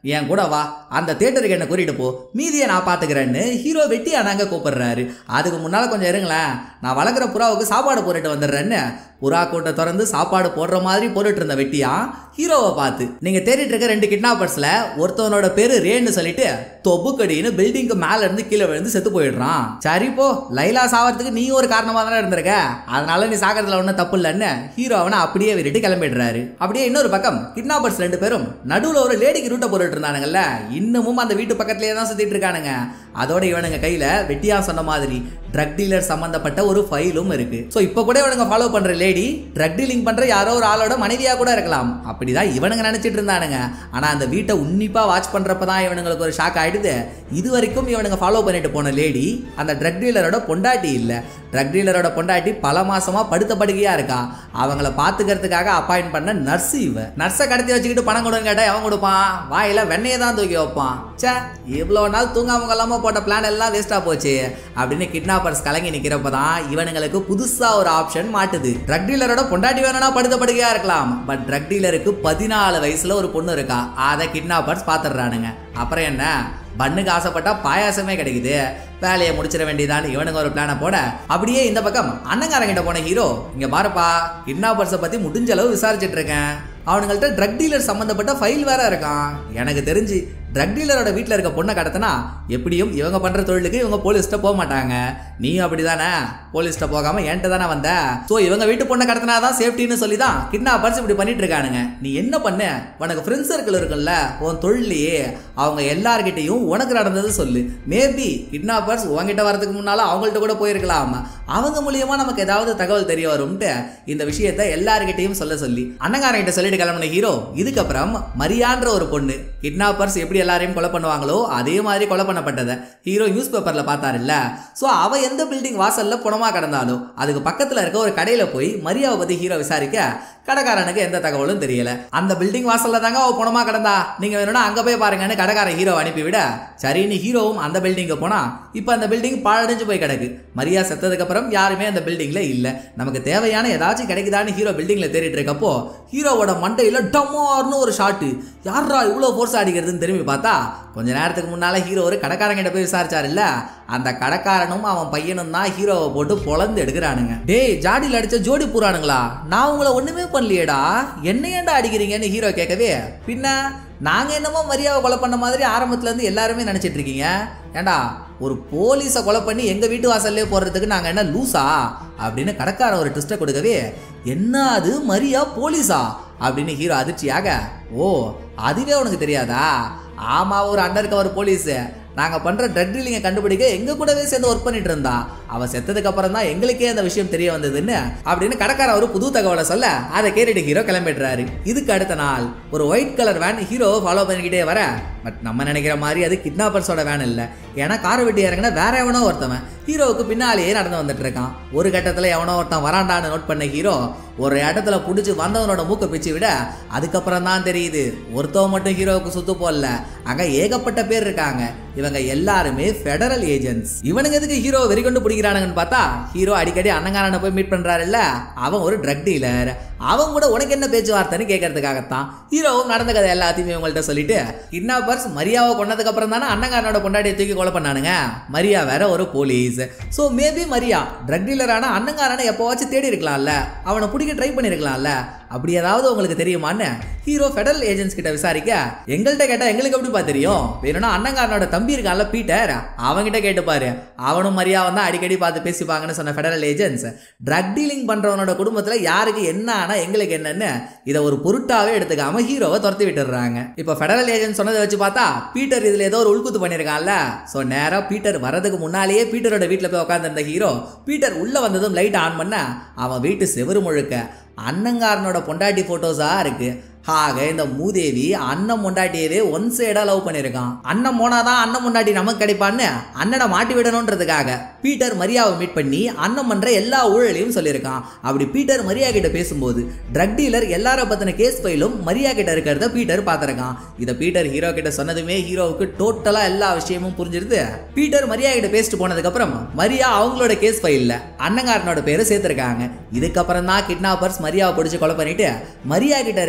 என் கூட வா அந்த தேட்டருக்கு என்ன கூட்டிட்டு போ மீதியை நான் பாத்துக்கிறேன்னு ஹீரோ வெட்டி அண்ணாங்க கூப்பிடுறாரு அதுக்கு முன்னால கொஞ்சம் இருங்களேன் நான் வளர்க்குற புறாவுக்கு சாப்பாடு போட்டுட்டு வந்துடுறேன்னு புறா கூட்டை திறந்து சாப்பாடு போடுற மாதிரி போட்டுட்டு இருந்த வெட்டியா ஹீரோவை பார்த்து நீங்க தேடிட்டு இருக்க ரெண்டு கிட்னாப்பர்ஸ்ல ஒருத்தவனோட பேரு ரேன்னு சொல்லிட்டு தொப்புக்கடின்னு பில்டிங்க்கு மேல இருந்து கீழே விழுந்து செத்து போயிடுறான் சரி போ லைலா சாவறதுக்கு நீ ஒரு காரணமா தானே இருந்திருக்க அதனால நீ சாகிறதுல ஒன்றும் தப்பு இல்லைன்னு ஹீரோ அவனை அப்படியே விட்டுட்டு கிளம்பிடுறாரு அப்படியே இன்னொரு பக்கம் கிட்னாப்பர்ஸ் ரெண்டு பேரும் நடுவுல ஒரு லேடிக்கு ரூட்டை போட்டுட்டு இருந்தானுங்கல்ல இன்னமும் அந்த வீட்டு பக்கத்துலயே தான் சுத்திட்டு இருக்கானுங்க அதோட இவனுங்க கையில வெட்டியா சொன்ன மாதிரி ட்ரக் டீலர் சம்பந்தப்பட்ட ஒரு ஃபைலும் இருக்கு ஸோ இப்போ கூட இவனுங்க ஃபாலோ பண்ற லேடி ட்ரக் டீலிங் பண்ற யாரோ ஒரு ஆளோட மனைவியா கூட இருக்கலாம் அப்படிதான் இவனுங்க நினைச்சிட்டு இருந்தானுங்க ஆனா அந்த வீட்டை உன்னிப்பா வாட்ச் பண்றப்ப தான் இவனுங்களுக்கு ஒரு ஷாக் ஆயிடுது இது வரைக்கும் இவனுங்க ஃபாலோ பண்ணிட்டு போன லேடி அந்த ட்ரக் டீலரோட பொண்டாட்டி இல்ல ட்ரக் டீலரோட பொண்டாட்டி பல மாசமா படுத்த படுக்கையா இருக்கா அவங்கள பாத்துக்கிறதுக்காக அப்பாயிண்ட் பண்ண நர்ஸ் இவ நர்ஸை கடத்தி வச்சுக்கிட்டு பணம் கொடுன்னு கேட்டா எவன் கொடுப்பான் வாயில வெண்ணையை தான் தூக்கி வைப்பான் ச்சே இவ்வளோ நாள் தூங்காம கொள்ளாம போட்ட பிளான் எல்லாம் வேஸ்டா போச்சு அப்படின்னு கிட்னாப்பர்ஸ் கலங்கி நிக்கிறப்ப தான் இவனுங்களுக்கு புதுசா ஒரு ஆப்ஷன் மாட்டுது ட்ரக் டீலரோட பொண்டாட்டி வேணும்னா படுத்த படுக்கையா இருக்கலாம் பட் ட்ரக் டீலருக்கு பதினாலு வயசுல ஒரு பொண்ணு இருக்கா அதை கிட்னாப்பர்ஸ் பாத்துடுறானுங்க அப்புறம் என்ன பண்ணுக்கு ஆசைப்பட்டா பாயாசமே கிடைக்குது வேலையை முடிச்சிட வேண்டியதான் இவனுங்க ஒரு பிளானை போட அப்படியே இந்த பக்கம் அண்ணங்காரங்கிட்ட போன ஹீரோ இங்க பாருப்பா கிட்னாப்பர்ஸை பத்தி முடிஞ்ச அளவு விசாரிச்சுட்டு இருக்கேன் அவனுங்கள்ட்ட ட்ரக் டீலர் சம்மந்தப்பட்ட ஃபைல் வேற இருக்கான் எனக்கு தெரிஞ்சு ட்ரக் டீலரோட வீட்டில் இருக்க பொண்ணை கடத்தினா எப்படியும் இவங்க பண்ற தொழிலுக்கு இவங்க போலீஸ்ட்ட போக மாட்டாங்க நீ அப்படிதானே போலீஸ்ட்ட போகாம என்கிட்ட தானே வந்த ஸோ இவங்க வீட்டு பொண்ணை கடத்தினா தான் சேஃப்டின்னு சொல்லி தான் கிட்னாப்பர்ஸ் இப்படி பண்ணிட்டு இருக்கானுங்க நீ என்ன பண்ண உனக்கு ஃப்ரெண்ட்ஸ் சர்க்கிள் இருக்குல்ல உன் தொழிலையே அவங்க எல்லார்கிட்டையும் உனக்கு நடந்தது சொல்லு மேபி கிட்னாப்பர்ஸ் உங்ககிட்ட வரதுக்கு முன்னால அவங்கள்ட்ட கூட போயிருக்கலாம் அவங்க மூலியமா நமக்கு ஏதாவது தகவல் தெரிய வரும்ட்டு இந்த விஷயத்த எல்லார்கிட்டையும் சொல்ல சொல்லி அண்ணங்காரங்கிட்ட சொல்லிட்டு கிளம்பின ஹீரோ இதுக்கப்புறம் மரியான்ற ஒரு பொண்ணு கிட்னாப்பர்ஸ் எப்படி எல்லாரையும் கொலை பண்ணுவாங்களோ அதே மாதிரி கொலை பண்ணப்பட்டதை ஹீரோ நியூஸ் பேப்பர்ல பார்த்தாருல்ல ஸோ அவ எந்த பில்டிங் வாசல்ல புணமா கிடந்தாலும் அதுக்கு பக்கத்துல இருக்க ஒரு கடையில போய் மரியாவை பத்தி ஹீரோ விசாரிக்க கடைக்காரனுக்கு எந்த தகவலும் தெரியல அந்த பில்டிங் வாசல்ல தாங்க அவ புணமா கிடந்தா நீங்க வேணும்னா அங்க போய் பாருங்கன்னு கடைக்காரன் ஹீரோ அனுப்பிவிட சரின்னு ஹீரோவும் அந்த பில்டிங்க போனா இப்போ அந்த பில்டிங் பாழடைஞ்சு போய் கிடக்கு மரியா செத்ததுக்கு அப்புறம் யாருமே அந்த பில்டிங்ல இல்ல நமக்கு தேவையான ஏதாச்சும் கிடைக்குதான்னு ஹீரோ பில்டிங்ல தேடிட்டு இருக்கப்போ ஹீரோவோட மண்டையில டமார்னு ஒரு ஷாட்டு யாரா இவ்வளோ ஃபோர்ஸ் அடிக்கிறதுன்னு திரும்பி பார்த்தா கொஞ்ச நேரத்துக்கு முன்னால ஹீரோ ஒரு கடைக்காரங்கிட்ட போய் விசாரிச்சாரு இல்ல அந்த கடைக்காரனும் அவன் பையனும் தான் ஹீரோவை போட்டு பொழந்து எடுக்கிறானுங்க டேய் ஜாடியில் அடிச்ச ஜோடி பூரானுங்களா நான் உங்களை ஒண்ணுமே பண்ணலையேடா என்ன ஏன்டா அடிக்கிறீங்கன்னு ஹீரோ கேட்கவே பின்ன நாங்க என்னமோ மரியாதை கொலை பண்ண மாதிரி ஆரம்பத்துல இருந்து எல்லாருமே நினைச்சிட்டு இருக்கீங்க ஏண்டா ஒரு போலீஸை கொலை பண்ணி எங்க வீட்டு வாசல்லே போறதுக்கு நாங்க என்ன லூசா அப்படின்னு கடைக்காரன் ஒரு ட்விஸ்ட்டை கொடுக்கவே என்ன அது மரியா போலீஸா அப்படின்னு ஹீரோ அதிர்ச்சியாக ஓ அதுவே உனக்கு தெரியாதா ஆமா ஒரு அண்டர் கவர் போலீஸ் நாங்க பண்ற ட்ரக் டீலிங்கை கண்டுபிடிக்க எங்க கூடவே சேர்ந்து ஒர்க் பண்ணிட்டு இருந்தா அவ செத்ததுக்கு அப்புறம் தான் எங்களுக்கே அந்த விஷயம் தெரிய வந்ததுன்னு அப்படின்னு கடைக்காரன் ஒரு புது தகவலை சொல்ல அதை கேட்டுட்டு ஹீரோ கிளம்பிடுறாரு இதுக்கு அடுத்த நாள் ஒரு white colour van hero follow பண்ணிக்கிட்டே வர பட் நம்ம நினைக்கிற மாதிரி அது கிட்னாப்பர்ஸோட வேன் இல்லை ஏன்னா காரை வெட்டி இறங்கின வேற எவனோ ஒருத்தவன் ஹீரோவுக்கு பின்னாலேயே நடந்து வந்துட்டு இருக்கான் ஒரு கட்டத்தில் எவனோ ஒருத்தன் வராண்டான்னு நோட் பண்ண ஹீரோ ஒரு இடத்துல பிடிச்சி வந்தவனோட மூக்கை பிச்சு விட அதுக்கப்புறம் தான் தெரியுது ஒருத்தவன் மட்டும் ஹீரோவுக்கு சுத்து போடல அங்க ஏகப்பட்ட பேர் இருக்காங்க இவங்க எல்லாருமே ஃபெடரல் ஏஜென்ட்ஸ் இவனுங்க எதுக்கு ஹீரோ வெறி கொண்டு பிடிக்கிறானுங்கன்னு பார்த்தா ஹீரோ அடிக்கடி அண்ணங்காரனை போய் மீட் பண்றாருல்ல அவன் ஒரு ட்ரக் டீலர் அவன் கூட உனக்கு என்ன பேச்சுவார்த்தைன்னு கேட்கறதுக்காகத்தான் ஹீரோவும் நடந்த கதை எல்லாத்தையுமே இவங்கள்ட்ட சொல்லிட்டு கிட்னாப்பர்ஸ் மரியாவை கொண்டதுக்கு அப்புறம் தானே அண்ணங்காரனோட பொண்டாட்டியை தூக்கி கொலை பண்ணானுங்க மரியா வேற ஒரு police so maybe Maria drug டீலரான அண்ணங்காரனை எப்போவாச்சும் தேடி இருக்கலாம்ல அவனை பிடிக்க ட்ரை பண்ணியிருக்கலாம்ல அப்படி ஏதாவது உங்களுக்கு தெரியுமான்னு ஹீரோ ஃபெடரல் ஏஜென்ட்ஸ் கிட்ட விசாரிக்க எங்கள்கிட்ட கேட்டா எங்களுக்கு எப்படிப்பா தெரியும் வேணும்னா அண்ணங்காரனோட தம்பி இருக்கான்ல பீட்டர் அவன்கிட்ட கேட்டுப்பாரு அவனும் மரியாதை தான் அடிக்கடி பார்த்து பேசிப்பாங்கன்னு சொன்ன ஃபெடரல் ஏஜென்ட்ஸ் ட்ரக் டீலிங் பண்றவனோட குடும்பத்துல யாருக்கு என்ன ஆனா எங்களுக்கு என்னன்னு இதை ஒரு பொருட்டாவே எடுத்துக்காம ஹீரோவை துரத்தி விட்டுறாங்க இப்போ ஃபெடரல் ஏஜென்ட் சொன்னதை வச்சு பார்த்தா பீட்டர் இதுல ஏதோ ஒரு உள்குத்து பண்ணியிருக்கான்ல ஸோ நேரா பீட்டர் வரதுக்கு முன்னாலேயே பீட்டரோட வீட்டில் போய் உட்காந்துருந்த ஹீரோ பீட்டர் உள்ள வந்ததும் லைட் ஆன் பண்ண அவன் வீட்டு செவரு முழுக்க அண்ணங்காரனோட பொண்டாட்டி போட்டோஸா இருக்கு ஆக இந்த மூதேவி அண்ணன் பொண்டாட்டியவே ஒன் சைடா லவ் பண்ணியிருக்கான் அண்ணன் போனாதான் அண்ணன் பொண்டாட்டி நமக்கு கிடைப்பான்னு அண்ணனை மாட்டி விடணுன்றதுக்காக பீட்டர் மரியாவை மீட் பண்ணி அண்ணன் பண்ற எல்லா ஊழலையும் சொல்லியிருக்கான் அப்படி பீட்டர் மரியா கிட்ட பேசும்போது ட்ரக் டீலர் எல்லார பத்தின கேஸ் ஃபைலும் மரியா கிட்ட இருக்கிறத பீட்டர் பார்த்திருக்கான் இதை பீட்டர் ஹீரோ கிட்ட சொன்னதுமே ஹீரோவுக்கு டோட்டலா எல்லா விஷயமும் புரிஞ்சிருது பீட்டர் மரியா கிட்ட பேசிட்டு போனதுக்கு அப்புறம் மரியா அவங்களோட கேஸ் ஃபைல்ல அண்ணங்காரனோட பேரை சேர்த்திருக்காங்க இதுக்கப்புறம் தான் கிட்னாப்பர்ஸ் மரியாவை பிடிச்சு கொலை பண்ணிட்டு மரியா கிட்ட இருக்க கேஸ்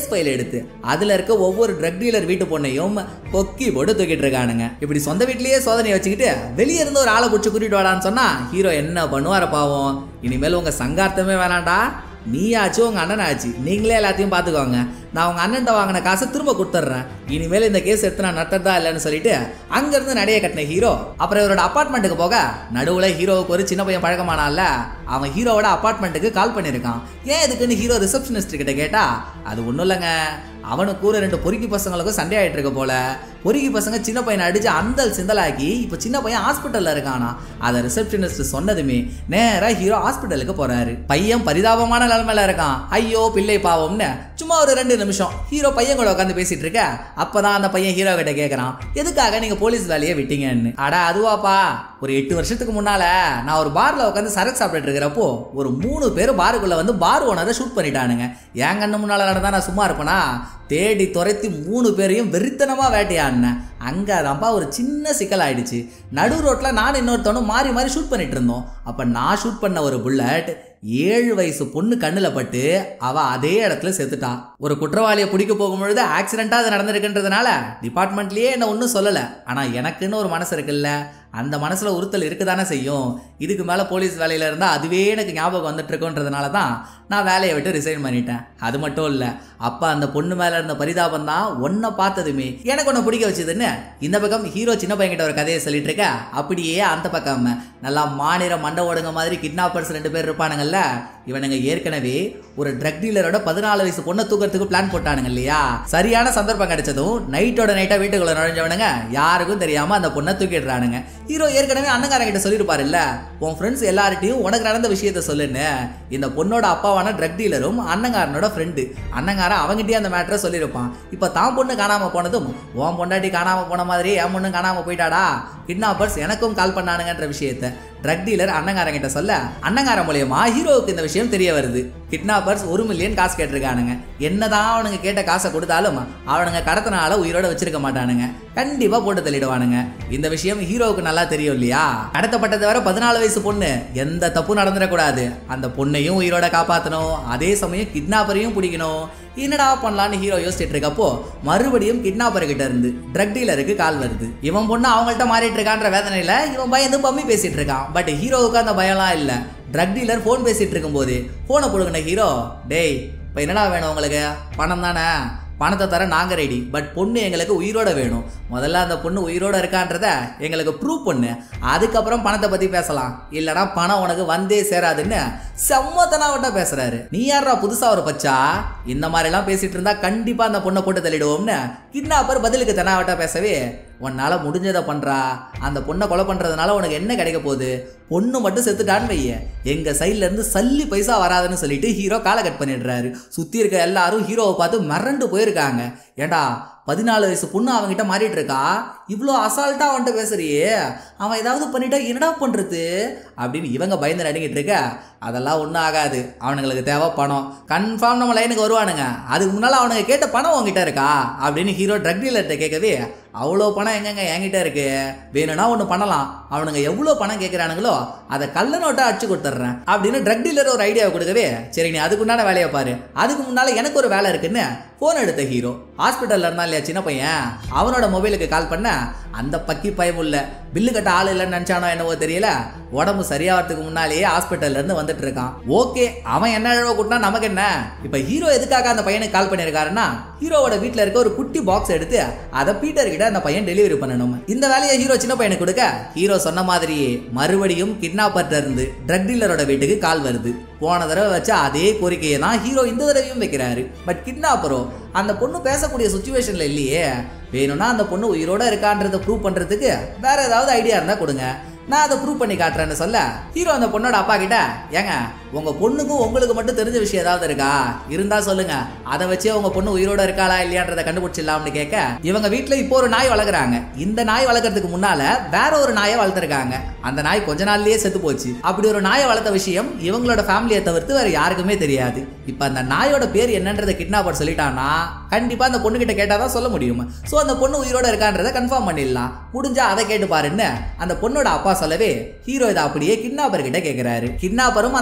கேஸ் ஃபைல் எடுத்து அதுல இருக்க ஒவ்வொரு ட்ரக் டீலர் வீட்டு பொண்ணையும் கொக்கி போட்டு தூக்கிட்டு இருக்கானுங்க இப்படி சொந்த வீட்லயே சோதனையை வச்சுக்கிட்டு வெளியே இருந்து ஒரு ஆளை பிடிச்சி கூட்டிட்டு வாடான்னு சொன்னா ஹீரோ என்ன பண்ணுவார பாவம் இனிமேல் உங்க சங்கார்த்தமே வேணாண்டா நீயாச்சு உங்க அண்ணனாச்சு நீங்களே எல்லாத்தையும் பார்த்துக்கோங்க நான் உங்க அண்ணன்ட்ட வாங்கின காசை திரும்ப கொடுத்துட்றேன் இனிமேல் இந்த கேஸ் எடுத்து நான் நட்டதா இல்லைன்னு சொல்லிட்டு அங்கிருந்து நடைய கட்டின ஹீரோ அப்புறம் இவரோட அப்பார்ட்மெண்ட்டுக்கு போக நடுவுல ஹீரோவுக்கு ஒரு சின்ன பையன் பழக்கமானால அவன் ஹீரோவோட அப்பார்ட்மெண்ட்டுக்கு கால் பண்ணியிருக்கான் ஏன் எதுக்குன்னு ஹீரோ ரிசப்ஷனிஸ்ட் கிட்ட கேட்டா அது ஒன்றும் இல்லைங்க அவனுக்கு கூட ரெண்டு பொறுக்கி பசங்களுக்கும் சண்டை ஆயிட்டு இருக்க போல பொறுக்கி பசங்க சின்ன பையனை அடிச்சு அந்தல் சிந்தலாக்கி இப்போ சின்ன பையன் ஹாஸ்பிட்டல்ல இருக்கானா அதை ரிசப்ஷனிஸ்ட் சொன்னதுமே நேரா ஹீரோ ஹாஸ்பிட்டலுக்கு போறாரு பையன் பரிதாபமான நிலைமையில இருக்கான் ஐயோ பிள்ளை பாவம்னு சும்மா ஒரு ரெண்டு நிமிஷம் ஹீரோ பையன் கூட உட்காந்து பேசிட்டு இருக்க அப்பதான் அந்த பையன் ஹீரோ கிட்ட கேட்கறான் எதுக்காக நீங்க போலீஸ் வேலையை விட்டீங்கன்னு அட அதுவாப்பா ஒரு எட்டு வருஷத்துக்கு முன்னால நான் ஒரு பார்ல உட்காந்து சரக்கு சாப்பிட்டுட்டு இருக்கிறப்போ ஒரு மூணு பேர் பாருக்குள்ள வந்து பார் ஓனரை ஷூட் பண்ணிட்டானுங்க என் கண்ணு முன்னால நடந்தா நான் சும்மா இருப்பேனா தேடி துரத்தி மூணு பேரையும் வெறித்தனமா வேட்டையாடினேன் அங்க அதான்ப்பா ஒரு சின்ன சிக்கல் ஆயிடுச்சு நடு ரோட்ல நான் இன்னொருத்தவனும் மாறி மாறி ஷூட் பண்ணிட்டு இருந்தோம் அப்ப நான் ஷூட் பண்ண ஒரு புல்லட் ஏழு வயசு பொண்ணு கண்ணுல பட்டு அவ அதே இடத்துல செத்துட்டான் ஒரு குற்றவாளியை பிடிக்க போகும்பொழுது ஆக்சிடென்ட்டா அது நடந்திருக்குன்றதுனால டிபார்ட்மெண்ட்லயே என்ன ஒன்றும் சொல்லல ஆனா எனக்குன்னு ஒரு மனசு இருக்குல்ல அந்த மனசுல உறுத்தல் இருக்குதானே செய்யும் இதுக்கு மேல போலீஸ் வேலையில இருந்தா அதுவே எனக்கு ஞாபகம் வந்துட்டு இருக்குன்றதுனால தான் நான் வேலையை விட்டு ரிசைன் பண்ணிட்டேன் அது மட்டும் இல்ல அப்ப அந்த பொண்ணு மேல இருந்த பரிதாபம் தான் ஒன்ன பார்த்ததுமே எனக்கு ஒன்று பிடிக்க வச்சதுன்னு இந்த பக்கம் ஹீரோ சின்ன பையன்கிட்ட ஒரு கதையை சொல்லிட்டு இருக்க அப்படியே அந்த பக்கம் நல்லா மாநில மண்டை ஓடுங்க மாதிரி கிட்னாப்பர்ஸ் ரெண்டு பேர் இருப்பானுங்கல்ல இவனுங்க ஏற்கனவே ஒரு ட்ரக் டீலரோட பதினாலு வயசு பொண்ணை தூக்கிறதுக்கு பிளான் போட்டானுங்க இல்லையா சரியான சந்தர்ப்பம் கிடைச்சதும் நைட்டோட நைட்டா வீட்டுக்குள்ள நுழைஞ்சவனுங்க யாருக்கும் தெரியாம அந்த பொண்ணை தூக்கிடுறானுங்க ஹீரோ ஏற்கனவே அண்ணங்காரங்கிட்ட சொல்லியிருப்பாரு இல்ல உன் ஃப்ரெண்ட்ஸ் எல்லார்ட்டையும் உனக்கு நடந்த விஷயத்த சொல்லுன்னு இந்த பொண்ணோட அப்பாவான ட்ரக் டீலரும் அண்ணங்காரனோட ஃப்ரெண்டு அண்ணங்காரன் அவங்கிட்டயே அந்த மேட்டரை சொல்லியிருப்பான் இப்போ தான் பொண்ணு காணாம போனதும் உன் பொண்டாட்டி காணாம போன மாதிரி என் பொண்ணு காணாம போயிட்டாடா கிட்னாப்பர்ஸ் எனக்கும் கால் பண்ணானுங்கன்ற விஷயத்த ட்ரக் டீலர் அண்ணங்காரங்கிட்ட சொல்ல அண்ணங்காரன் மூலியமா ஹீரோவுக்கு இந்த விஷயம் தெரிய வருது கிட்னாப்பர்ஸ் ஒரு மில்லியன் காசு கேட்டிருக்கானுங்க என்னதான் அவனுங்க கேட்ட காசை கொடுத்தாலும் அவனுங்க கடத்தினால உயிரோட வச்சிருக்க மாட்டானுங்க கண்டிப்பா போட்டு தள்ளிடுவானுங்க இந்த விஷயம் ஹீரோவுக்கு நல்லா தெரியும் இல்லையா கடத்தப்பட்டது வர பதினாலு வயசு பொண்ணு எந்த தப்பு நடந்துடக்கூடாது அந்த பொண்ணையும் உயிரோட காப்பாற்றணும் அதே சமயம் கிட்னாப்பரையும் பிடிக்கணும் என்னடா பண்ணலான்னு ஹீரோ யோசிச்சுட்டு இருக்கப்போ மறுபடியும் கிட்னாப்பர் கிட்ட இருந்து ட்ரக் டீலருக்கு கால் வருது இவன் பொண்ணு அவங்கள்ட்ட மாறிட்டு இருக்கான்ற வேதனையில இவன் பயந்து பம்மி பேசிட்டு இருக்கான் பட் ஹீரோவுக்கு அந்த பயம்லாம் இல்லை ட்ரக் டீலர் ஃபோன் பேசிட்டு இருக்கும்போது ஃபோனை கொடுங்கின ஹீரோ டேய் இப்போ என்னடா வேணும் உங்களுக்கு பணம் தானே பணத்தை தர நாங்கள் ரெடி பட் பொண்ணு எங்களுக்கு உயிரோட வேணும் முதல்ல அந்த பொண்ணு உயிரோட இருக்கான்றத எங்களுக்கு ப்ரூவ் பண்ணு அதுக்கப்புறம் பணத்தை பற்றி பேசலாம் இல்லைனா பணம் உனக்கு வந்தே சேராதுன்னு செம்மத்தனாவட்டா பேசுறாரு நீ யாரா புதுசா ஒரு பச்சா இந்த மாதிரிலாம் பேசிட்டு இருந்தா கண்டிப்பா அந்த பொண்ணை போட்டு தள்ளிடுவோம்னு கிட்னாப்பர் பதிலுக்கு தெனாவட்டா பேசவே உன்னால முடிஞ்சதை பண்றா அந்த பொண்ணை கொலை பண்றதுனால உனக்கு என்ன கிடைக்க போகுது பொண்ணு மட்டும் செத்துட்டான்னு வைய எங்க சைட்ல இருந்து சல்லி பைசா வராதுன்னு சொல்லிட்டு ஹீரோ காலை கட் பண்ணிடுறாரு சுத்தி இருக்க எல்லாரும் ஹீரோவை பார்த்து மிரண்டு போயிருக்காங்க ஏண்டா பதினாலு வயசு பொண்ணு அவன்கிட்ட மாறிட்டு இருக்கா இவ்வளோ அசால்ட்டா அவன்கிட்ட பேசுறியே அவன் ஏதாவது பண்ணிட்டா என்னடா பண்றது அப்படின்னு இவங்க பயந்து நடுங்கிட்டு இருக்க அதெல்லாம் ஒன்றும் ஆகாது அவனுங்களுக்கு தேவை பணம் கன்ஃபார்ம் நம்ம லைனுக்கு வருவானுங்க அதுக்கு முன்னால் அவனுங்க கேட்ட பணம் உங்ககிட்ட இருக்கா அப்படின்னு ஹீரோ ட்ரக் டீலர்கிட்ட கேட்கவே அவ்வளோ பணம் எங்கெங்க என்கிட்ட இருக்கு வேணும்னா ஒன்று பண்ணலாம் அவனுங்க எவ்வளோ பணம் கேட்குறானுங்களோ அதை கள்ள நோட்டா அடிச்சு கொடுத்துட்றேன் அப்படின்னு ட்ரக் டீலர் ஒரு ஐடியாவை கொடுக்கவே சரி நீ அதுக்குண்டான வேலையை பாரு அதுக்கு முன்னால் எனக்கு ஒரு வேலை இருக்குன்னு ஃபோன் எடுத்த ஹீரோ ஹாஸ்பிட்டலில் இருந்தான் இல்லையா சின்ன பையன் அவனோட மொபைலுக்கு கால் பண்ண அந்த பக்கி பயம் உள்ள பில்லு கட்ட ஆள் இல்லைன்னு நினச்சானோ என்னவோ தெரியல உடம்பு சரியாகிறதுக்கு முன்னாலேயே ஹாஸ்பிட்டல்ல இருந்து வந்துட்டு இருக்கான் ஓகே அவன் என்ன அழவ கூட்டினா நமக்கு என்ன இப்போ ஹீரோ எதுக்காக அந்த பையனுக்கு கால் பண்ணியிருக்காருன்னா ஹீரோவோட வீட்டில் இருக்க ஒரு குட்டி பாக்ஸ் எடுத்து அதை பீட்டர் கிட்ட அந்த பையன் டெலிவரி பண்ணணும் இந்த வேலையை ஹீரோ சின்ன பையனுக்கு கொடுக்க ஹீரோ சொன்ன மாதிரியே மறுபடியும் கிட்னாப்பர்ட்ட இருந்து ட்ரக் டீலரோட வீட்டுக்கு கால் வருது போன தடவை வச்ச அதே கோரிக்கையை தான் ஹீரோ இந்த தடவையும் வைக்கிறாரு பட் கிட்னாப்பரோ அந்த பொண்ணு பேசக்கூடிய சுச்சுவேஷன்ல இல்லையே வேணும்னா அந்த பொண்ணு உயிரோட இருக்கான்றதை ப்ரூவ் பண்றதுக்கு வேற ஏதாவது ஐடியா இருந்தா கொடுங்க நான் அதை ப்ரூவ் பண்ணி காட்டுறேன்னு சொல்ல ஹீரோ அந்த பொண்ணோட அப்பா கிட்ட ஏங்க உங்க பொண்ணுக்கும் உங்களுக்கு மட்டும் தெரிஞ்ச விஷயம் ஏதாவது இருக்கா இருந்தா சொல்லுங்க அதை வச்சே உங்க பொண்ணு உயிரோட இருக்காளா இல்லையான்றதை கண்டுபிடிச்சிடலாம்னு கேட்க இவங்க வீட்ல இப்போ ஒரு நாய் வளர்க்குறாங்க இந்த நாய் வளர்க்கறதுக்கு முன்னால வேற ஒரு நாயை வளர்த்துருக்காங்க அந்த நாய் கொஞ்ச நாள்லயே செத்து போச்சு அப்படி ஒரு நாயை வளர்த்த விஷயம் இவங்களோட ஃபேமிலியை தவிர்த்து வேற யாருக்குமே தெரியாது இப்ப அந்த நாயோட பேர் என்னன்றதை கிட்னாப்பர் சொல்லிட்டான்னா கண்டிப்பா அந்த பொண்ணு கிட்ட கேட்டாதான் சொல்ல முடியும் சோ அந்த பொண்ணு உயிரோட இருக்கான்றதை கன்ஃபார்ம் பண்ணிடலாம் முடிஞ்சா அதை கேட்டு பாருன்னு அந்த பொண்ணோட அப்பா சொல்லவே ஹீரோ இதை அப்படியே கிட்னாப்பர் கிட்ட கேட்கிறாரு கிட்னாப்பரும் அந்த பழைய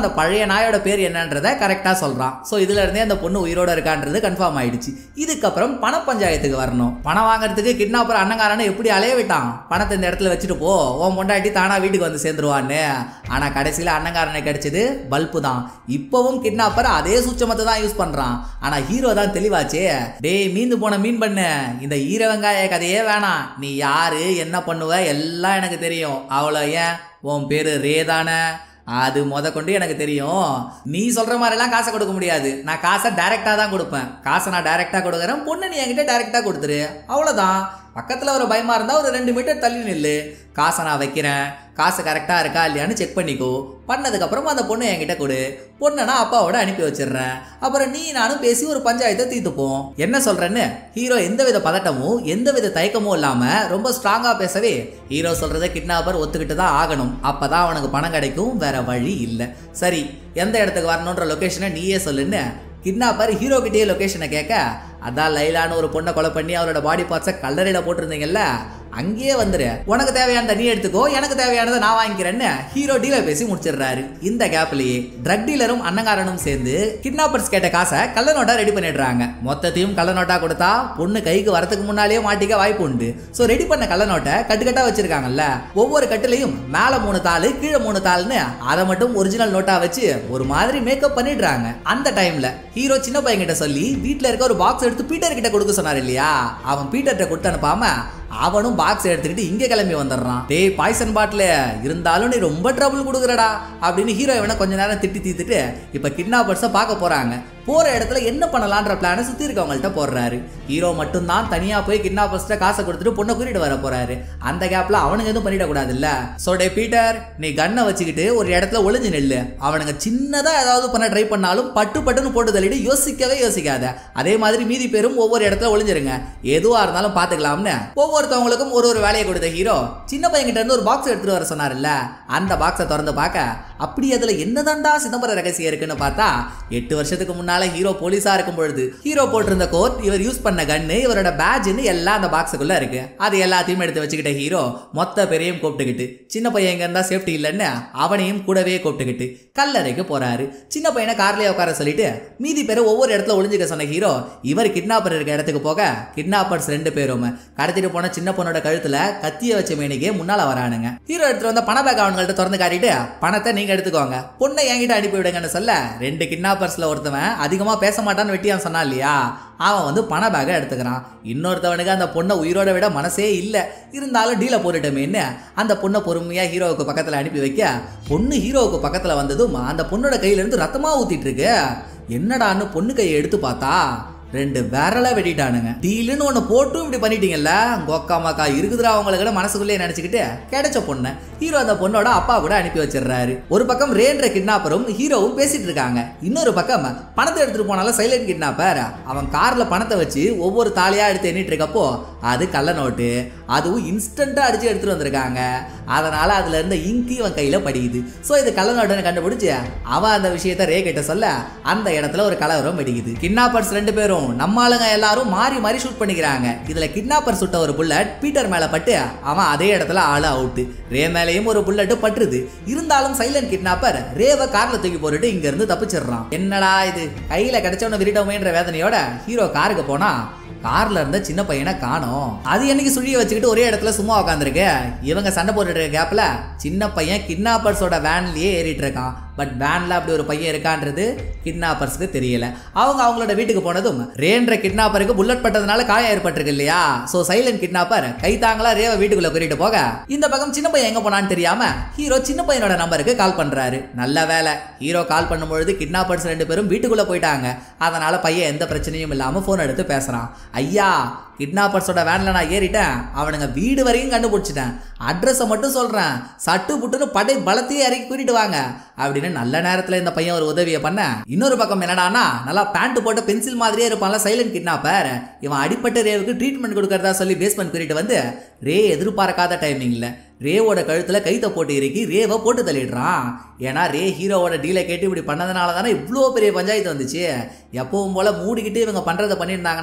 பழைய நாயோட பேர் என்னன்றத கரெக்டாக சொல்கிறான் ஸோ இதுல இருந்தே அந்த பொண்ணு உயிரோட இருக்கான்றது கன்ஃபார்ம் ஆயிடுச்சு இதுக்கப்புறம் பண பஞ்சாயத்துக்கு வரணும் பணம் வாங்குறதுக்கு கிட்னாப்பர் அண்ணங்காரனை எப்படி அலைய விட்டான் பணத்தை இந்த இடத்துல வச்சுட்டு போ உன் பொண்டாட்டி தானா வீட்டுக்கு வந்து சேர்ந்துருவான்னு ஆனா கடைசியில் அண்ணங்காரனை கிடைச்சது பல்பு தான் இப்பவும் கிட்னாப்பர் அதே சூச்சமத்தை தான் யூஸ் பண்றான் ஆனா ஹீரோ தான் தெளிவாச்சே டேய் மீந்து போன மீன் பண்ணு இந்த ஈர வெங்காய கதையே வேணாம் நீ யாரு என்ன பண்ணுவ எல்லாம் எனக்கு தெரியும் அவ்வளோ ஏன் உன் பேரு ரே தானே அது முத கொண்டு எனக்கு தெரியும் நீ சொல்ற மாதிரிலாம் காசை கொடுக்க முடியாது நான் காசை டைரக்டா தான் கொடுப்பேன் காசை நான் டைரக்டா கொடுக்குறேன் பொண்ணு நீ என்கிட்ட டைரக்டா கொடுத்துரு அவ்வளவுதான் பக்கத்துல ஒரு பயமா இருந்தா ஒரு ரெண்டு மீட்டர் தள்ளி நில்லு காசை நான் வைக்கிறேன் காசு கரெக்டா இருக்கா இல்லையான்னு செக் பண்ணிக்கோ பண்ணதுக்கு அப்புறமா அந்த பொண்ணு என்கிட்ட கொடு பொண்ணை நான் அப்பாவோட அனுப்பி வச்சிடுறேன் அப்புறம் நீ நானும் பேசி ஒரு பஞ்சாயத்தை தீர்த்துப்போம் என்ன சொல்றேன்னு ஹீரோ எந்தவித பதட்டமும் எந்தவித தயக்கமும் இல்லாம ரொம்ப ஸ்ட்ராங்கா பேசவே ஹீரோ சொல்றதை கிட்னாப்பர் ஒத்துக்கிட்டு தான் ஆகணும் அப்பதான் அவனுக்கு பணம் கிடைக்கும் வேற வழி இல்லை சரி எந்த இடத்துக்கு வரணுன்ற லொகேஷனை நீயே சொல்லுன்னு கிட்னாப்பர் ஹீரோ கிட்டேயே லொகேஷனை கேட்க அதான் லைலான்னு ஒரு பொண்ணை கொலை பண்ணி அவரோட பாடி பார்ட்ஸை கல்லறையில் போட்டிருந்தீங்கல்ல அங்கேயே வந்துரு உனக்கு தேவையானதை நீ எடுத்துக்கோ எனக்கு தேவையானதை நான் வாங்கிக்கிறேன்னு ஹீரோ டீலர் பேசி முடிச்சிடுறாரு இந்த கேப்லயே ட்ரக் டீலரும் அன்னங்காரனும் சேர்ந்து கிட்னாப்பர்ஸ் கேட்ட காசை கள்ள நோட்டா ரெடி பண்ணிடுறாங்க மொத்தத்தையும் கள்ள நோட்டா கொடுத்தா பொண்ணு கைக்கு வரதுக்கு முன்னாலேயே மாட்டிக்க வாய்ப்பு உண்டு ஸோ ரெடி பண்ண கள்ள நோட்டை கட்டுக்கட்டா வச்சிருக்காங்கல்ல ஒவ்வொரு கட்டுலையும் மேல மூணு தாள் கீழே மூணு தாள்னு அதை மட்டும் ஒரிஜினல் நோட்டா வச்சு ஒரு மாதிரி மேக்கப் பண்ணிடுறாங்க அந்த டைம்ல ஹீரோ சின்ன பையன் கிட்ட சொல்லி வீட்ல இருக்க ஒரு பாக்ஸ் எடுத்து பீட்டர் கிட்ட கொடுக்க சொன்னார் இல்லையா அவன் பீட்டர்கிட்ட கொடுத்து அனுப்பாம அவனும் பாக்ஸ் எடுத்துக்கிட்டு இங்கே கிளம்பி வந்துடுறான் டேய் பாய்சன் பாட்டில் இருந்தாலும் நீ ரொம்ப ட்ரபிள் கொடுக்குறடா அப்படின்னு ஹீரோ இவனை கொஞ்ச நேரம் திட்டி தீத்துட்டு இப்போ கிட்னாப்பர்ஸை பார்க்க போறாங்க போற இடத்துல என்ன பண்ணலான்ற பிளானை சுத்தி இருக்கவங்கள்ட்ட போடுறாரு ஹீரோ மட்டும்தான் தனியா போய் கிட்னாப்பர்ஸ்ட காசை கொடுத்துட்டு பொண்ணை கூட்டிட்டு வர போறாரு அந்த கேப்ல அவனுங்க எதுவும் பண்ணிடக்கூடாதுல்ல ஸோ டே பீட்டர் நீ கன்னை வச்சுக்கிட்டு ஒரு இடத்துல ஒளிஞ்சு நெல்லு அவனுங்க சின்னதா ஏதாவது பண்ண ட்ரை பண்ணாலும் பட்டு பட்டுன்னு போட்டு தள்ளிட்டு யோசிக்கவே யோசிக்காத அதே மாதிரி மீதி பேரும் ஒவ்வொரு இடத்துல ஒளிஞ்சிருங்க எதுவா இருந்தாலும் பாத்துக்கலாம்னு ஒவ்வொருத்தவங்களுக்கும் ஒரு ஒரு வேலையை கொடுத்த ஹீரோ சின்ன பையன்கிட்ட இருந்து ஒரு பாக்ஸ் எடுத்துட்டு வர சொன்னார்ல அந்த பாக்ஸை திறந்து பார்க்க அப்படி அதுல என்னதான்டா சிதம்பர ரகசியம் இருக்குன்னு பார்த்தா எட்டு வருஷத்துக்கு முன்னால ஹீரோ போலீஸா இருக்கும் பொழுது ஹீரோ போட்டிருந்த கோட் இவர் யூஸ் பண்ண கன்னு இவரோட பேட்ஜ்னு எல்லாம் அந்த பாக்ஸுக்குள்ள இருக்கு அது எல்லாத்தையும் எடுத்து வச்சுக்கிட்ட ஹீரோ மொத்த பேரையும் கூப்பிட்டுக்கிட்டு சின்ன பையன் எங்க இருந்தா சேஃப்டி இல்லைன்னு அவனையும் கூடவே கூப்பிட்டுக்கிட்டு கல்லறைக்கு போறாரு சின்ன பையனை கார்லயே உட்கார சொல்லிட்டு மீதி பேரை ஒவ்வொரு இடத்துல ஒளிஞ்சுக்க சொன்ன ஹீரோ இவர் கிட்னாப்பர் இருக்க இடத்துக்கு போக கிட்னாப்பர்ஸ் ரெண்டு பேரும் கடத்திட்டு போன சின்ன பொண்ணோட கழுத்துல கத்திய வச்ச மேனிக்கே முன்னால வரானுங்க ஹீரோ எடுத்துட்டு வந்த பண பேக் அவங்கள்ட்ட திறந்து காட்டிட்டு பணத்தை நீங்க எடுத்துக்கோங்க பொண்ணை என்கிட்ட அனுப்பி விடுங்கன்னு சொல்ல ரெண்டு கிட்னாப்பர்ஸ்ல ஒருத்தவன் அதிகமா பேச மாட்டான்னு வெட்டியான் சொன்னான் இல்லையா அவன் வந்து பண பேக்கை எடுத்துக்கிறான் இன்னொருத்தவனுக்கு அந்த பொண்ணை உயிரோட விட மனசே இல்லை இருந்தாலும் டீலை போட்டுட்டோமேன்னு அந்த பொண்ணை பொறுமையா ஹீரோவுக்கு பக்கத்துல அனுப்பி வைக்க பொண்ணு ஹீரோவுக்கு பக்கத்துல வந்ததும் அந்த பொண்ணோட கையில இருந்து ரத்தமா ஊத்திட்டு இருக்கு என்னடான்னு பொண்ணு கையை எடுத்து பார்த்தா ரெண்டு விரல வெட்டிட்டானுங்க டீலுன்னு ஒன்று போட்டும் இப்படி பண்ணிட்டீங்கல்ல கொக்கா மக்கா இருக்குதுடா அவங்களுக்கு மனசுக்குள்ளே நினச்சிக்கிட்டு கிடைச்ச பொண்ணை ஹீரோ அந்த பொண்ணோட அப்பா கூட அனுப்பி வச்சிடுறாரு ஒரு பக்கம் ரேன்ற கிட்னாப்பரும் ஹீரோவும் பேசிட்டு இருக்காங்க இன்னொரு பக்கம் பணத்தை எடுத்துட்டு போனாலும் சைலண்ட் கிட்னாப்பர் அவன் கார்ல பணத்தை வச்சு ஒவ்வொரு தாலியா எடுத்து எண்ணிட்டு இருக்கப்போ அது கள்ள நோட்டு அதுவும் இன்ஸ்டண்டா அடிச்சு எடுத்துட்டு வந்திருக்காங்க அதனால அதுல இருந்த இங்கி இவன் கையில படிக்குது ஸோ இது கள்ள நோட்டுன்னு கண்டுபிடிச்சு அவன் அந்த விஷயத்த ரே கிட்ட சொல்ல அந்த இடத்துல ஒரு கலவரம் வெடிக்குது கிட்னாப்பர்ஸ் ரெண்டு பேரும் நம்ம ஆளுங்க எல்லாரும் மாறி மாறி ஷூட் பண்ணிக்கிறாங்க இதுல கிட்னாப்பர் சுட்ட ஒரு புல்லட் பீட்டர் மேல பட்டு அவன் அதே இடத்துல ஆளு அவுட்டு ரே மேலேயும் ஒரு புல்லட் பட்டுருது இருந்தாலும் சைலண்ட் கிட்னாப்பர் ரேவை கார்ல தூக்கி போட்டுட்டு இங்க இருந்து தப்பிச்சிடுறான் என்னடா இது கையில கிடைச்சவன விரிட்டோமேன்ற வேதனையோட ஹீரோ காருக்கு போனா கார்ல இருந்த சின்ன பையனை காணோம் அது என்னைக்கு சுழிய வச்சுக்கிட்டு ஒரே இடத்துல சும்மா உட்காந்துருக்கு இவங்க சண்டை போட்டுட்டு இருக்க கேப்ல சின்ன பையன் கிட்னாப்பர்ஸோட வேன்லயே ஏறிட்டு இருக்கான் பட் வேன்ல அப்படி ஒரு பையன் இருக்கான்றது கிட்னாப்பர்ஸ்க்கு தெரியல அவங்க அவங்களோட வீட்டுக்கு போனதும் ரேன்ற கிட்னாப்பருக்கு புல்லட் பட்டதுனால காயம் ஏற்பட்டிருக்கு இல்லையா சோ சைலண்ட் கிட்னாப்பர் கை தாங்களா ரேவை வீட்டுக்குள்ள கூட்டிட்டு போக இந்த பக்கம் சின்ன பையன் எங்க போனான்னு தெரியாம ஹீரோ சின்ன பையனோட நம்பருக்கு கால் பண்றாரு நல்ல வேலை ஹீரோ கால் பண்ணும்பொழுது கிட்னாப்பர்ஸ் ரெண்டு பேரும் வீட்டுக்குள்ள போயிட்டாங்க அதனால பையன் எந்த பிரச்சனையும் இல்லாம போன் எடுத்து பேசுறான் ஐயா கிட்னாப்பர்ஸோட வேன்ல நான் ஏறிட்டேன் அவனுங்க வீடு வரையும் கண்டுபிடிச்சிட்டேன் அட்ரஸை மட்டும் சொல்றேன் சட்டு புட்டுன்னு படை பலத்தையே இறக்கி கூட்டிட்டு வாங்க அப்படின்னு நல்ல நேரத்துல இந்த பையன் ஒரு உதவியை பண்ண இன்னொரு பக்கம் என்னடானா நல்லா பேண்ட் போட்டு பென்சில் மாதிரியே இருப்பான்ல சைலண்ட் கிட்னாப்பர் இவன் அடிப்பட்ட ரேவுக்கு ட்ரீட்மெண்ட் கொடுக்கறதா சொல்லி பேஸ்மெண்ட் கூட்டிட்டு வந்து ரே எதிர்பார்க்காத டைமிங்ல ரேவோட கழுத்துல கைத்த போட்டு இறக்கி ரேவை போட்டு தள்ளிடுறான் ஏன்னா ரே ஹீரோவோட டீலை கேட்டு இப்படி பண்ணதுனால தானே இவ்வளோ பெரிய பஞ்சாயத்து வந்துச்சு எப்பவும் போல மூடிக்கிட்டு இவங்க பண்றதை பண்ணியிருந்தாங்கன்னா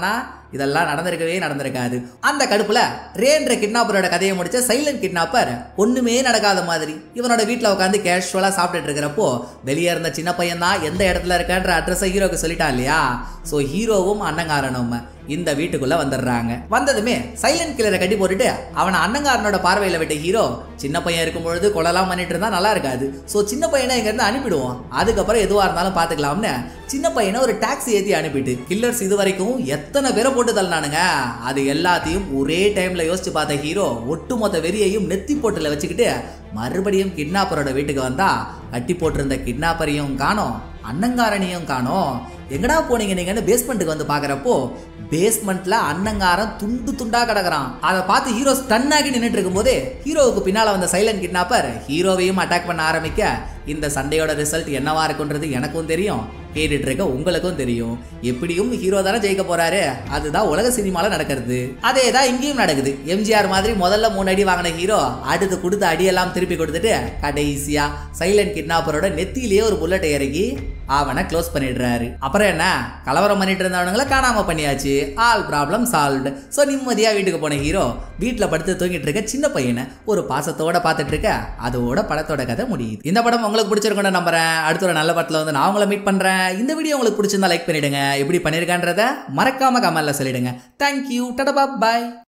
இதெல்லாம் நடந்திருக்கவே நடந்திருக்காது அந்த கடுப்புல ரேன்ற கிட்னாப்பரோட கதையை முடிச்ச சைலண்ட் கிட்னாப்பர் ஒண்ணுமே நடக்காத மாதிரி இவனோட வீட்டில் உட்காந்து கேஷுவலா சாப்பிட்டுட்டு இருக்கிறப்போ வெளியே இருந்த சின்ன பையன் தான் எந்த இடத்துல இருக்கன்ற அட்ரஸை ஹீரோக்கு சொல்லிட்டான் இல்லையா ஸோ ஹீரோவும் அண்ணங்காரனும் இந்த வீட்டுக்குள்ள வந்துடுறாங்க வந்ததுமே சைலண்ட் கில்லரை கட்டி போட்டுட்டு அவனை அண்ணங்காரனோட பார்வையில விட்ட ஹீரோ சின்ன பையன் இருக்கும் பொழுது கொலைலாம் பண்ணிட்டு இருந்தா நல்லா இருக்காது ஸோ சின்ன பையனை இங்க இருந்து அனுப்பிடுவோம் அதுக்கப்புறம் எதுவா இருந்தாலும் பாத்துக்கலாம்னு சின்ன பையனை ஒரு டாக்ஸி ஏத்தி அனுப்பிட்டு கில்லர்ஸ் இது வரைக்கும் எத்தனை பேரை போட்டு தள்ளினானுங்க அது எல்லாத்தையும் ஒரே டைம்ல யோசிச்சு பார்த்த ஹீரோ ஒட்டுமொத்த வெறியையும் நெத்தி போட்டுல வச்சுக்கிட்டு மறுபடியும் கிட்னாப்பரோட வீட்டுக்கு வந்தா கட்டி போட்டிருந்த கிட்னாப்பரையும் காணோம் அண்ணங்காரனையும் காணோம் எங்கடா போனீங்க நீங்கன்னு பேஸ்மெண்ட்டுக்கு வந்து பாக்குறப்போ பேஸ்மெண்ட்ல அண்ணங்காரன் துண்டு துண்டா கிடக்குறான் அதை பார்த்து ஹீரோ ஸ்டன் ஆகி நின்றுட்டு இருக்கும்போதே ஹீரோவுக்கு பின்னால வந்த சைலண்ட் கிட்னாப்பர் ஹீரோவையும் அட்டாக் பண்ண ஆரம்பிக்க இந்த சண்டையோட ரிசல்ட் என்னவா இருக்குன்றது எனக்கும் தெரியும் கேட்டுட்டு இருக்க உங்களுக்கும் தெரியும் எப்படியும் ஹீரோ தானே ஜெயிக்க போறாரு அதுதான் உலக சினிமால நடக்கிறது அதே தான் இங்கேயும் நடக்குது எம்ஜிஆர் மாதிரி முதல்ல மூணு அடி வாங்கின ஹீரோ அடுத்து கொடுத்த அடியெல்லாம் திருப்பி கொடுத்துட்டு கடைசியா சைலண்ட் கிட்னாப்பரோட நெத்தியிலேயே ஒரு புல்லட்டை இறக்கி அவனை க்ளோஸ் பண்ணிடுறாரு அப்புறம் என்ன கலவரம் பண்ணிட்டு இருந்தவனுங்கள காணாம பண்ணியாச்சு ஆல் ப்ராப்ளம் சால்வ்டு ஸோ நிம்மதியா வீட்டுக்கு போன ஹீரோ வீட்டில் படுத்து தூங்கிட்டு இருக்க சின்ன பையனை ஒரு பாசத்தோட பார்த்துட்டு இருக்க அதோட படத்தோட கதை முடியுது இந்த படம் உங்களுக்கு பிடிச்சிருக்கும்னு நம்புறேன் அடுத்த ஒரு நல்ல படத்தில் வந்து நான் உங்களை மீட் பண்றேன் இந்த வீடியோ உங்களுக்கு பிடிச்சிருந்தா லைக் பண்ணிடுங்க எப்படி பண்ணிருக்கான்றத மறக்காம கமெண்ட்ல சொல்லிடுங்க தேங்க்யூ டடபா பாய்